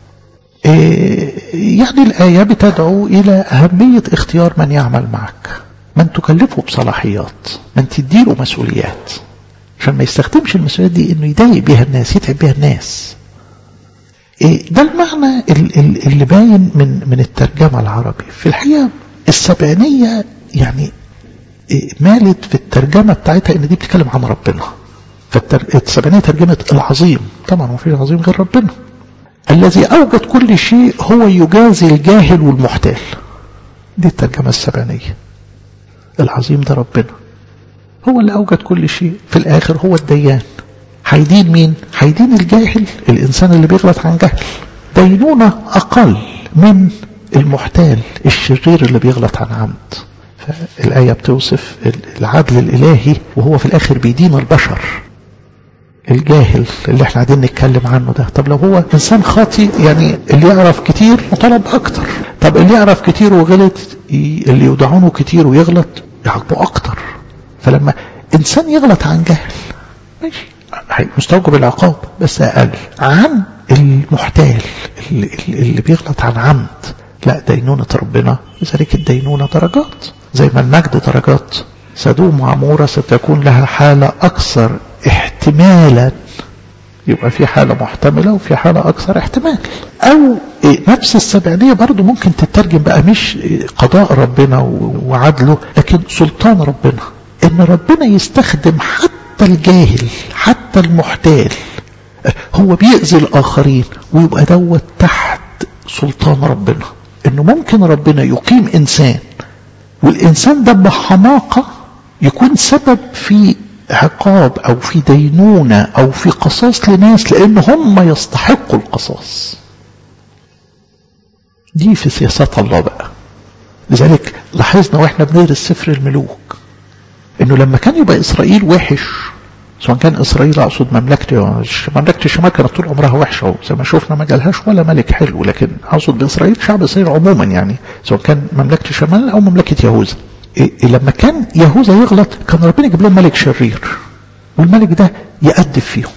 إيه يعني الآية بتدعو إلى أهمية اختيار من يعمل معك من تكلفه بصلاحيات من تديله مسؤوليات عشان ما يستخدمش المسؤوليات دي انه يضايق بيها الناس يتعب بيها الناس إيه ده المعنى اللي باين من من الترجمة العربي في الحقيقة السبعينية يعني مالت في الترجمة بتاعتها ان دي بتتكلم عن ربنا فالسبعينية ترجمت العظيم طبعا ما فيش عظيم غير ربنا الذي أوجد كل شيء هو يجازي الجاهل والمحتال دي الترجمة السبعينية العظيم ده ربنا هو اللي أوجد كل شيء في الآخر هو الديان هيدين مين؟ هيدين الجاهل الإنسان اللي بيغلط عن جهل دينونة أقل من المحتال الشرير اللي بيغلط عن عمد فالآية بتوصف العدل الإلهي وهو في الآخر بيدين البشر الجاهل اللي احنا قاعدين نتكلم عنه ده طب لو هو انسان خاطي يعني اللي يعرف كتير مطالب اكتر طب اللي يعرف كتير وغلط اللي يودعونه كتير ويغلط يعاقبه اكتر فلما انسان يغلط عن جهل ماشي مستوجب العقاب بس اقل عن المحتال اللي, اللي بيغلط عن عمد لا دينونة ربنا لذلك الدينونة درجات زي ما المجد درجات سدوم وعمورة ستكون لها حالة أكثر احتمالا يبقى في حالة محتملة وفي حالة أكثر احتمال أو نفس السبعينية برضو ممكن تترجم بقى مش قضاء ربنا وعدله لكن سلطان ربنا إن ربنا يستخدم حتى الجاهل حتى المحتال هو بيأذي الآخرين ويبقى دوت تحت سلطان ربنا إنه ممكن ربنا يقيم إنسان والإنسان ده بحماقة يكون سبب في عقاب أو في دينونة أو في قصاص لناس لأن هم يستحقوا القصاص دي في سياسات الله بقى لذلك لاحظنا واحنا بندرس سفر الملوك انه لما كان يبقى اسرائيل وحش سواء كان اسرائيل اقصد مملكه مملكه الشمال كانت طول عمرها وحشه زي ما شفنا ما جالهاش ولا ملك حلو لكن اقصد باسرائيل شعب اسرائيل عموما يعني سواء كان مملكه الشمال او مملكه يهوذا إيه لما كان يهوذا يغلط كان ربنا يجيب لهم ملك شرير والملك ده يأدب فيهم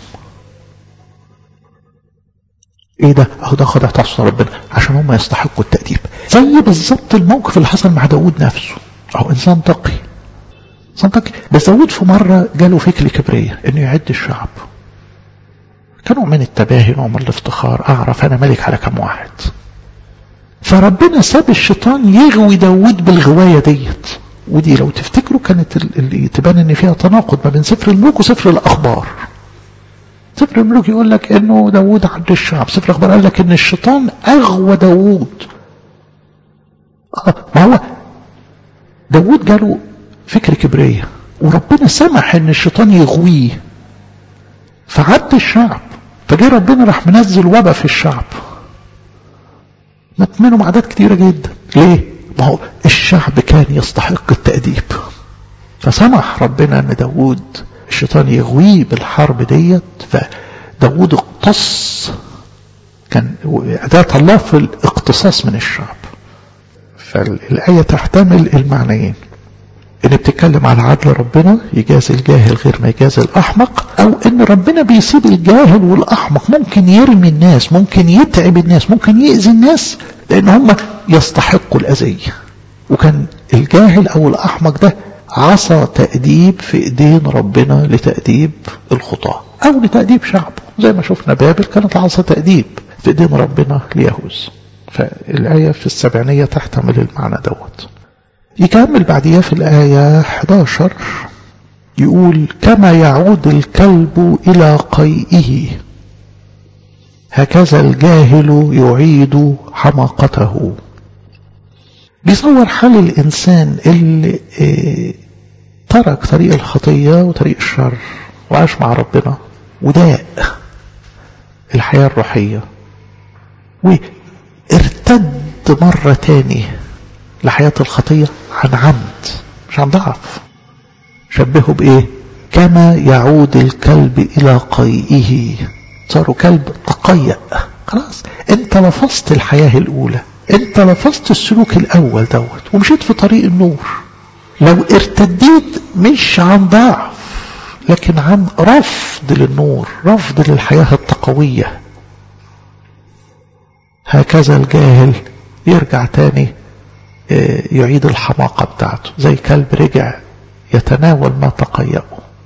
ايه ده اهو ده خدع تعصى ربنا عشان هم يستحقوا التأديب زي بالظبط الموقف اللي حصل مع داود نفسه اهو انسان تقي انسان تقي بس داود في مرة جاله فكر كبرية انه يعد الشعب كنوع من التباهي نوع من الافتخار اعرف انا ملك على كم واحد فربنا ساب الشيطان يغوي داود بالغواية ديت ودي لو تفتكروا كانت اللي تبان ان فيها تناقض ما بين سفر الملوك وسفر الاخبار سفر الملوك يقول لك انه داود عد الشعب سفر الاخبار قال لك ان الشيطان اغوى داود آه ما هو داود جاله فكر كبرية وربنا سمح ان الشيطان يغويه فعد الشعب فجاء ربنا راح منزل وبا في الشعب مات منهم اعداد كتيره جدا ليه ما هو الشعب كان يستحق التأديب فسمح ربنا ان داود الشيطان يغويه بالحرب ديت فداود اقتص كان أداة الله في الاقتصاص من الشعب فالآية تحتمل المعنيين ان بتتكلم على عدل ربنا يجازي الجاهل غير ما يجازي الاحمق او ان ربنا بيسيب الجاهل والاحمق ممكن يرمي الناس ممكن يتعب الناس ممكن يأذي الناس لان هم يستحقوا الاذية وكان الجاهل او الاحمق ده عصا تأديب في ايدين ربنا لتأديب الخطاة او لتأديب شعبه زي ما شفنا بابل كانت عصا تأديب في ايدين ربنا ليهوذ فالآية في السبعينية تحتمل المعنى دوت يكمل بعديها في الآية 11 يقول كما يعود الكلب إلى قيئه هكذا الجاهل يعيد حماقته بيصور حال الإنسان اللي اه ترك طريق الخطية وطريق الشر وعاش مع ربنا وداء الحياة الروحية وارتد مرة تاني لحياة الخطية عن عمد مش عن ضعف شبهه بإيه كما يعود الكلب إلى قيئه صاروا كلب تقيأ خلاص انت لفظت الحياة الأولى انت لفظت السلوك الأول دوت ومشيت في طريق النور لو ارتديت مش عن ضعف لكن عن رفض للنور رفض للحياة التقوية هكذا الجاهل يرجع تاني يعيد الحماقة بتاعته زي كلب رجع يتناول ما تقيأه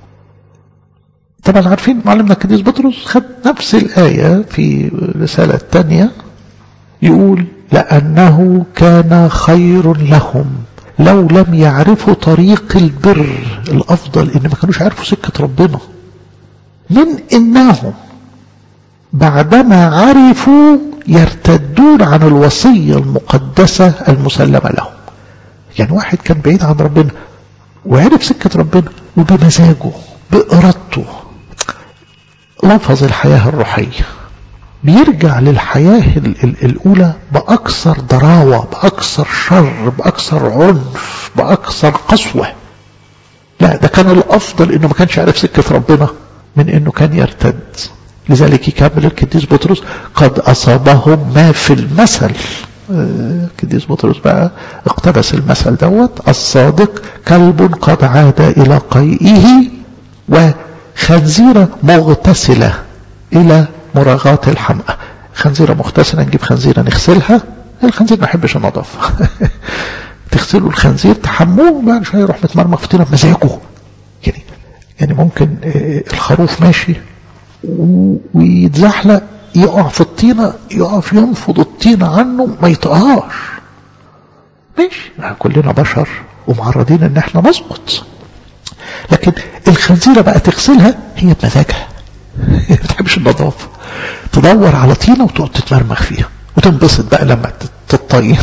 طبعا عارفين معلمنا القديس بطرس خد نفس الآية في رسالة تانية يقول لأنه كان خير لهم لو لم يعرفوا طريق البر الأفضل إن ما كانوش عارفوا سكة ربنا من إنهم بعدما عرفوا يرتدون عن الوصية المقدسة المسلمة لهم يعني واحد كان بعيد عن ربنا وعرف سكة ربنا وبمزاجه بإرادته لفظ الحياة الروحية بيرجع للحياة ال ال الأولى بأكثر ضراوة بأكثر شر بأكثر عنف بأكثر قسوة لا ده كان الأفضل إنه ما كانش عارف سكة ربنا من إنه كان يرتد لذلك يكمل القديس بطرس قد أصابهم ما في المثل القديس بطرس بقى اقتبس المثل دوت الصادق كلب قد عاد إلى قيئه وخنزيرة مغتسلة إلى مراغاة الحمقى خنزيرة مغتسلة نجيب خنزيرة نغسلها الخنزير ما يحبش النظافة تغسلوا الخنزير تحموه بعد شوية يروح متمرمغ في طينة بمزاجه يعني يعني ممكن الخروف ماشي ويتزحلق يقع في الطينة يقف ينفض الطينة عنه ما يطقهاش ماشي كلنا بشر ومعرضين ان احنا نسقط لكن الخنزيرة بقى تغسلها هي بمزاجها ما بتحبش النظافة تدور على طينة وتقعد تتمرمغ فيها وتنبسط بقى لما تطين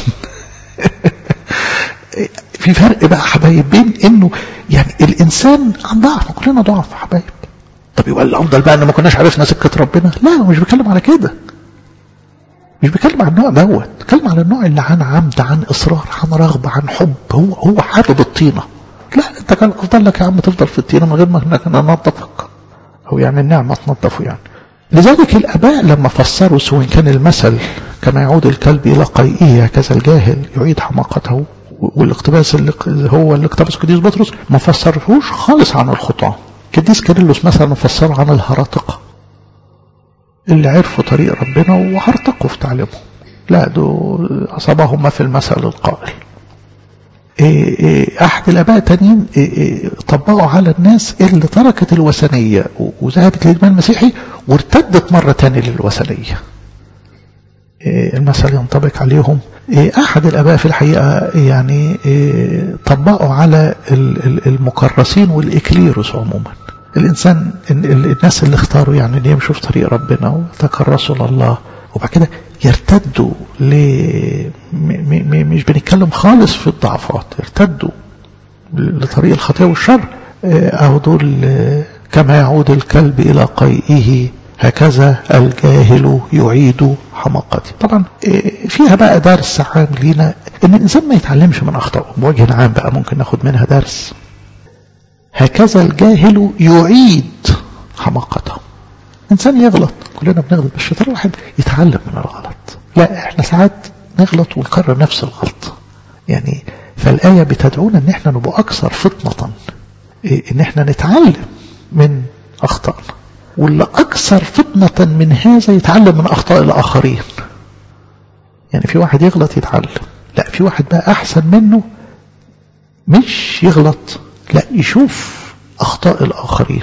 في فرق بقى حبايب بين انه يعني الانسان عن ضعف كلنا ضعف يا حبايب طب يبقى الافضل بقى ان ما كناش عرفنا سكه ربنا لا مش بيتكلم على كده مش بيتكلم عن النوع دوت بيتكلم على النوع اللي عن عمد عن اصرار عن رغبه عن حب هو هو حابب الطينه لا انت كان افضل لك يا عم تفضل في الطينه من غير ما ننظفك او يعني النعمه تنظفه يعني لذلك الاباء لما فسروا سواء كان المثل كما يعود الكلب الى قيئه هكذا الجاهل يعيد حماقته والاقتباس اللي هو اللي اقتبسه القديس بطرس ما فسرهوش خالص عن الخطاه القديس كيرلس مثلا مفسر عن الهرطقة اللي عرفوا طريق ربنا وهرطقوا في تعليمهم لا دول أصابهم ما في المثل القائل إيه إيه أحد الآباء التانيين إيه طبقوا على الناس اللي تركت الوثنية وذهبت للإيمان المسيحي وارتدت مرة تانية للوثنية المثل ينطبق عليهم أحد الآباء في الحقيقة يعني طبقوا على المكرسين والإكليروس عموما الإنسان الناس اللي اختاروا يعني ان يمشوا في طريق ربنا وتكرسوا لله وبعد كده يرتدوا ل مش بنتكلم خالص في الضعفات يرتدوا لطريق الخطيئة والشر أو دول كما يعود الكلب إلى قيئه هكذا الجاهل يعيد حماقته طبعا فيها بقى درس عام لينا ان الانسان ما يتعلمش من اخطائه بوجه عام بقى ممكن ناخد منها درس هكذا الجاهل يعيد حماقته انسان يغلط كلنا بنغلط بس الشيطان الواحد يتعلم من الغلط لا احنا ساعات نغلط ونكرر نفس الغلط يعني فالآية بتدعونا ان احنا نبقى اكثر فطنة ان احنا نتعلم من اخطائنا واللي أكثر فتنة من هذا يتعلم من أخطاء الآخرين يعني في واحد يغلط يتعلم لا في واحد بقى أحسن منه مش يغلط لا يشوف أخطاء الآخرين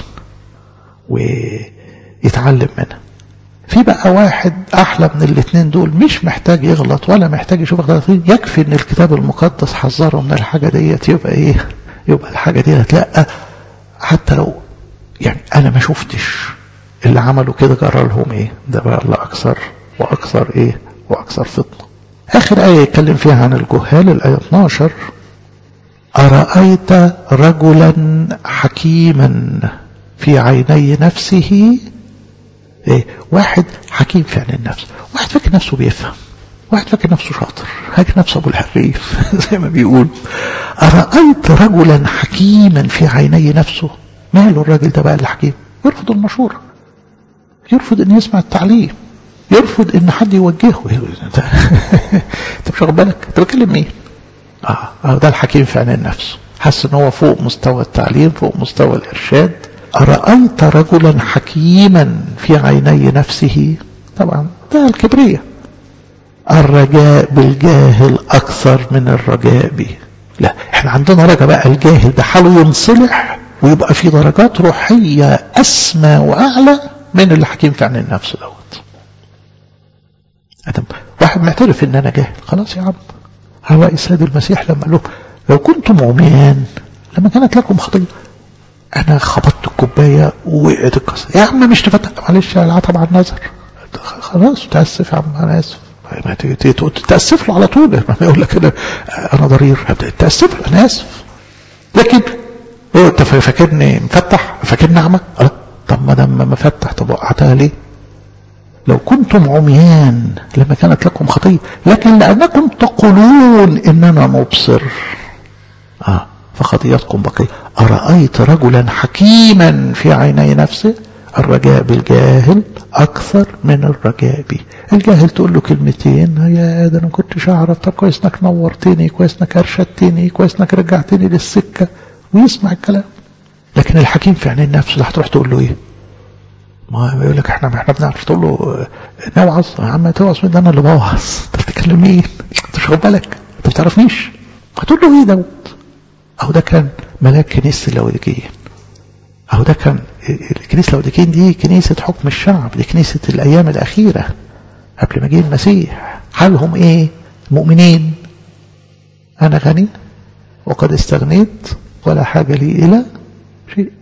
ويتعلم منها في بقى واحد أحلى من الاثنين دول مش محتاج يغلط ولا محتاج يشوف أخطاء الآخرين يكفي إن الكتاب المقدس حذره من الحاجة ديت يبقى إيه يبقى الحاجة ديت لا حتى لو يعني أنا ما شفتش اللي عملوا كده جرى لهم ايه ده بقى اللي اكثر واكثر ايه واكثر فطنه اخر ايه يتكلم فيها عن الجهال الايه 12 ارايت رجلا حكيما في عيني نفسه ايه واحد حكيم في عين النفس واحد فاكر نفسه بيفهم واحد فاكر نفسه شاطر فاكر نفسه ابو الحريف زي ما بيقول ارايت رجلا حكيما في عيني نفسه ماله الراجل ده بقى اللي حكيم يرفض المشوره يرفض ان يسمع التعليم يرفض ان حد يوجهه انت مش واخد بالك انت بتكلم مين اه اه ده الحكيم في عين النفس حاسس ان هو فوق مستوى التعليم فوق مستوى الارشاد ارايت رجلا حكيما في عيني نفسه طبعا ده الكبرية الرجاء بالجاهل اكثر من الرجاء به لا احنا عندنا رجاء بقى الجاهل ده حاله ينصلح ويبقى في درجات روحية اسمى واعلى من اللي حكيم في عن النفس دوت ادم واحد معترف ان انا جاهل خلاص يا عم هو السيد المسيح لما قال له لو كنتم عميان لما كانت لكم خطية انا خبطت الكوباية ووقعت الكسر يا عم مش تفتح معلش العتب على النظر خلاص تأسف يا عم انا اسف ما تأسف له على طول ما يقول لك انا انا ضرير تأسف له انا اسف لكن ايه انت فاكرني مفتح فاكرني اعمى طب ما دام مفتح طب وقعتها ليه لو كنتم عميان لما كانت لكم خطية لكن لأنكم تقولون إننا مبصر آه فخطيتكم بقية أرأيت رجلا حكيما في عيني نفسه الرجاء بالجاهل أكثر من الرجاء به الجاهل تقول له كلمتين يا ده أنا ما كنتش أعرف طب كويس إنك نورتني كويس إنك أرشدتني كويس إنك رجعتني للسكة ويسمع الكلام لكن الحكيم في عينين نفسه اللي هتروح تقول له إيه ما يقول لك احنا احنا بنعرف تقول له نوعظ يا عم توعظ مين ده انا اللي بوعظ انت بتتكلم مين؟ انت مش واخد بالك انت ما تعرفنيش هتقول له ايه دوت؟ اهو ده كان ملاك كنيسه اللاوديكيين اهو ده كان كنيسه اللاوديكيين دي كنيسه حكم الشعب دي كنيسه الايام الاخيره قبل ما جه المسيح حالهم ايه؟ مؤمنين انا غني وقد استغنيت ولا حاجه لي الى شيء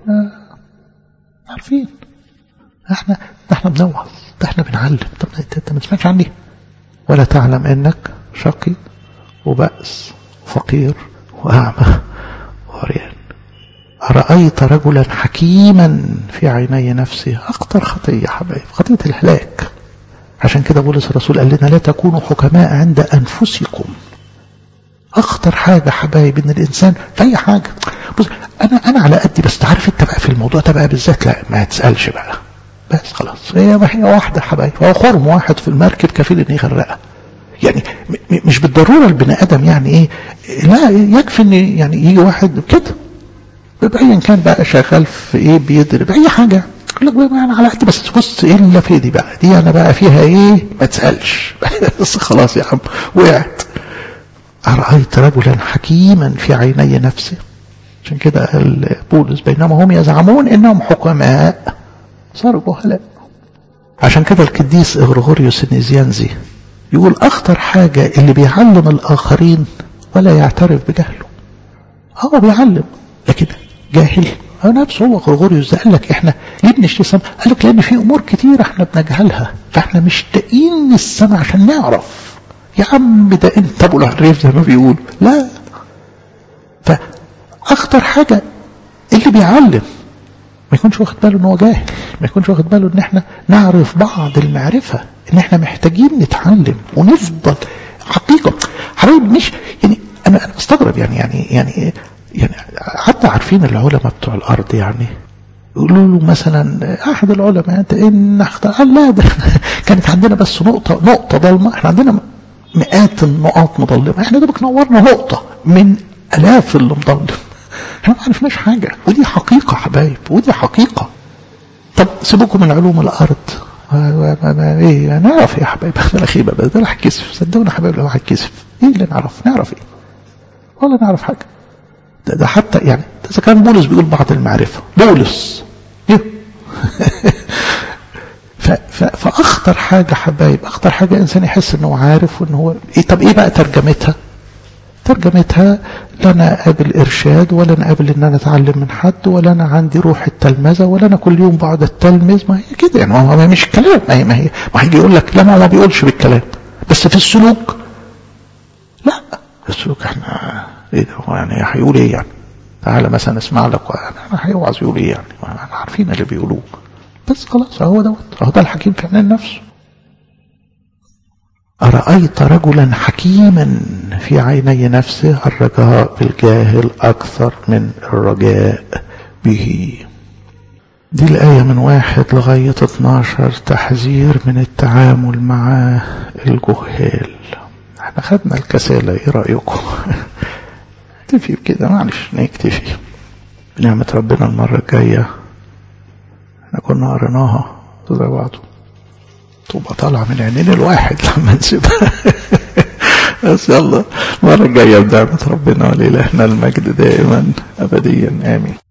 عارفين احنا ده احنا بنوعظ ده احنا بنعلم طب انت ما تسمعش عني ولا تعلم انك شقي وبأس وفقير وأعمى وعريان أرأيت رجلا حكيما في عيني نفسه أخطر خطية حبايب خطية الهلاك عشان كده بولس الرسول قال لنا لا تكونوا حكماء عند أنفسكم أخطر حاجة حبايب إن الإنسان في أي حاجة بص أنا أنا على قدي بس تعرف أنت بقى في الموضوع ده بقى بالذات لا ما تسألش بقى بس خلاص هي هي واحدة حبايب هو خرم واحد في المركب كفيل إن يغرقها يعني مش بالضرورة البني آدم يعني إيه لا يكفي إن يعني يجي واحد كده بأيا كان بقى شغال في إيه بيضرب أي حاجة يقول لك بقى أنا على قد بس بص إيه اللي في دي بقى دي أنا بقى فيها إيه ما تسألش بس خلاص يا عم وقعت أرأيت رجلا حكيما في عيني نفسه عشان كده قال بولس بينما هم يزعمون إنهم حكماء صاروا جهلاء عشان كده القديس إغريغوريوس النيزيانزي يقول أخطر حاجة اللي بيعلم الآخرين ولا يعترف بجهله هو بيعلم لكن جاهل هو نفسه هو غرغوريوس ده قال لك احنا ليه بنشتري السماء؟ قال لك لان في امور كتير احنا بنجهلها فاحنا مشتاقين السماء عشان نعرف يا عم ده انت ابو العريف زي ما بيقول لا فاخطر حاجه اللي بيعلم ما يكونش واخد باله ان هو جاهل ما يكونش واخد باله ان احنا نعرف بعض المعرفه ان احنا محتاجين نتعلم ونفضل حقيقه حبايب مش يعني انا انا استغرب يعني يعني يعني يعني حتى عارفين العلماء بتوع الارض يعني يقولوا له مثلا احد العلماء انت ان اخطا قال لا ده كانت عندنا بس نقطه نقطه ضلمه احنا عندنا مئات النقاط مظلمه احنا دوبك نورنا نقطه من الاف اللي مظلم احنا ما عرفناش حاجه ودي حقيقه حبايب ودي حقيقه طب سيبوكم من علوم الارض ايه نعرف يا حبايب انا خيبه بس ده هتكسف صدقونا حبايب لو هتكسف ايه اللي نعرف نعرف ايه ولا نعرف حاجه ده, ده حتى يعني ده اذا كان بولس بيقول بعض المعرفه بولس ايه فاخطر حاجه حبايب اخطر حاجه انسان يحس انه عارف وان هو ايه طب ايه بقى ترجمتها ترجمتها لا انا قابل ارشاد ولا انا قابل ان انا اتعلم من حد ولا انا عندي روح التلمذه ولا انا كل يوم بقعد اتلمذ ما هي كده يعني ما هو مش كلام ما هي ما هي ما هيجي يقول لك لا ما هو ما بيقولش بالكلام بس في السلوك لا في السلوك احنا ايه ده هو يعني هيقول ايه يعني تعالى مثلا اسمع لك انا هيوعظ يقول ايه يعني احنا عارفين اللي بيقولوه بس خلاص هو دوت هو ده الحكيم في عينين نفسه أرأيت رجلا حكيما في عيني نفسه الرجاء بالجاهل أكثر من الرجاء به دي الآية من واحد لغاية 12 تحذير من التعامل مع الجهال احنا خدنا الكسالة ايه رأيكم نكتفي بكده معلش نكتفي بنعمة ربنا المرة الجاية احنا كنا قريناها زي بعضه تبقى طالعة من عينين الواحد لما نسيبها بس يلا المرة الجاية بنعمة ربنا ولإلهنا المجد دائما أبديا آمين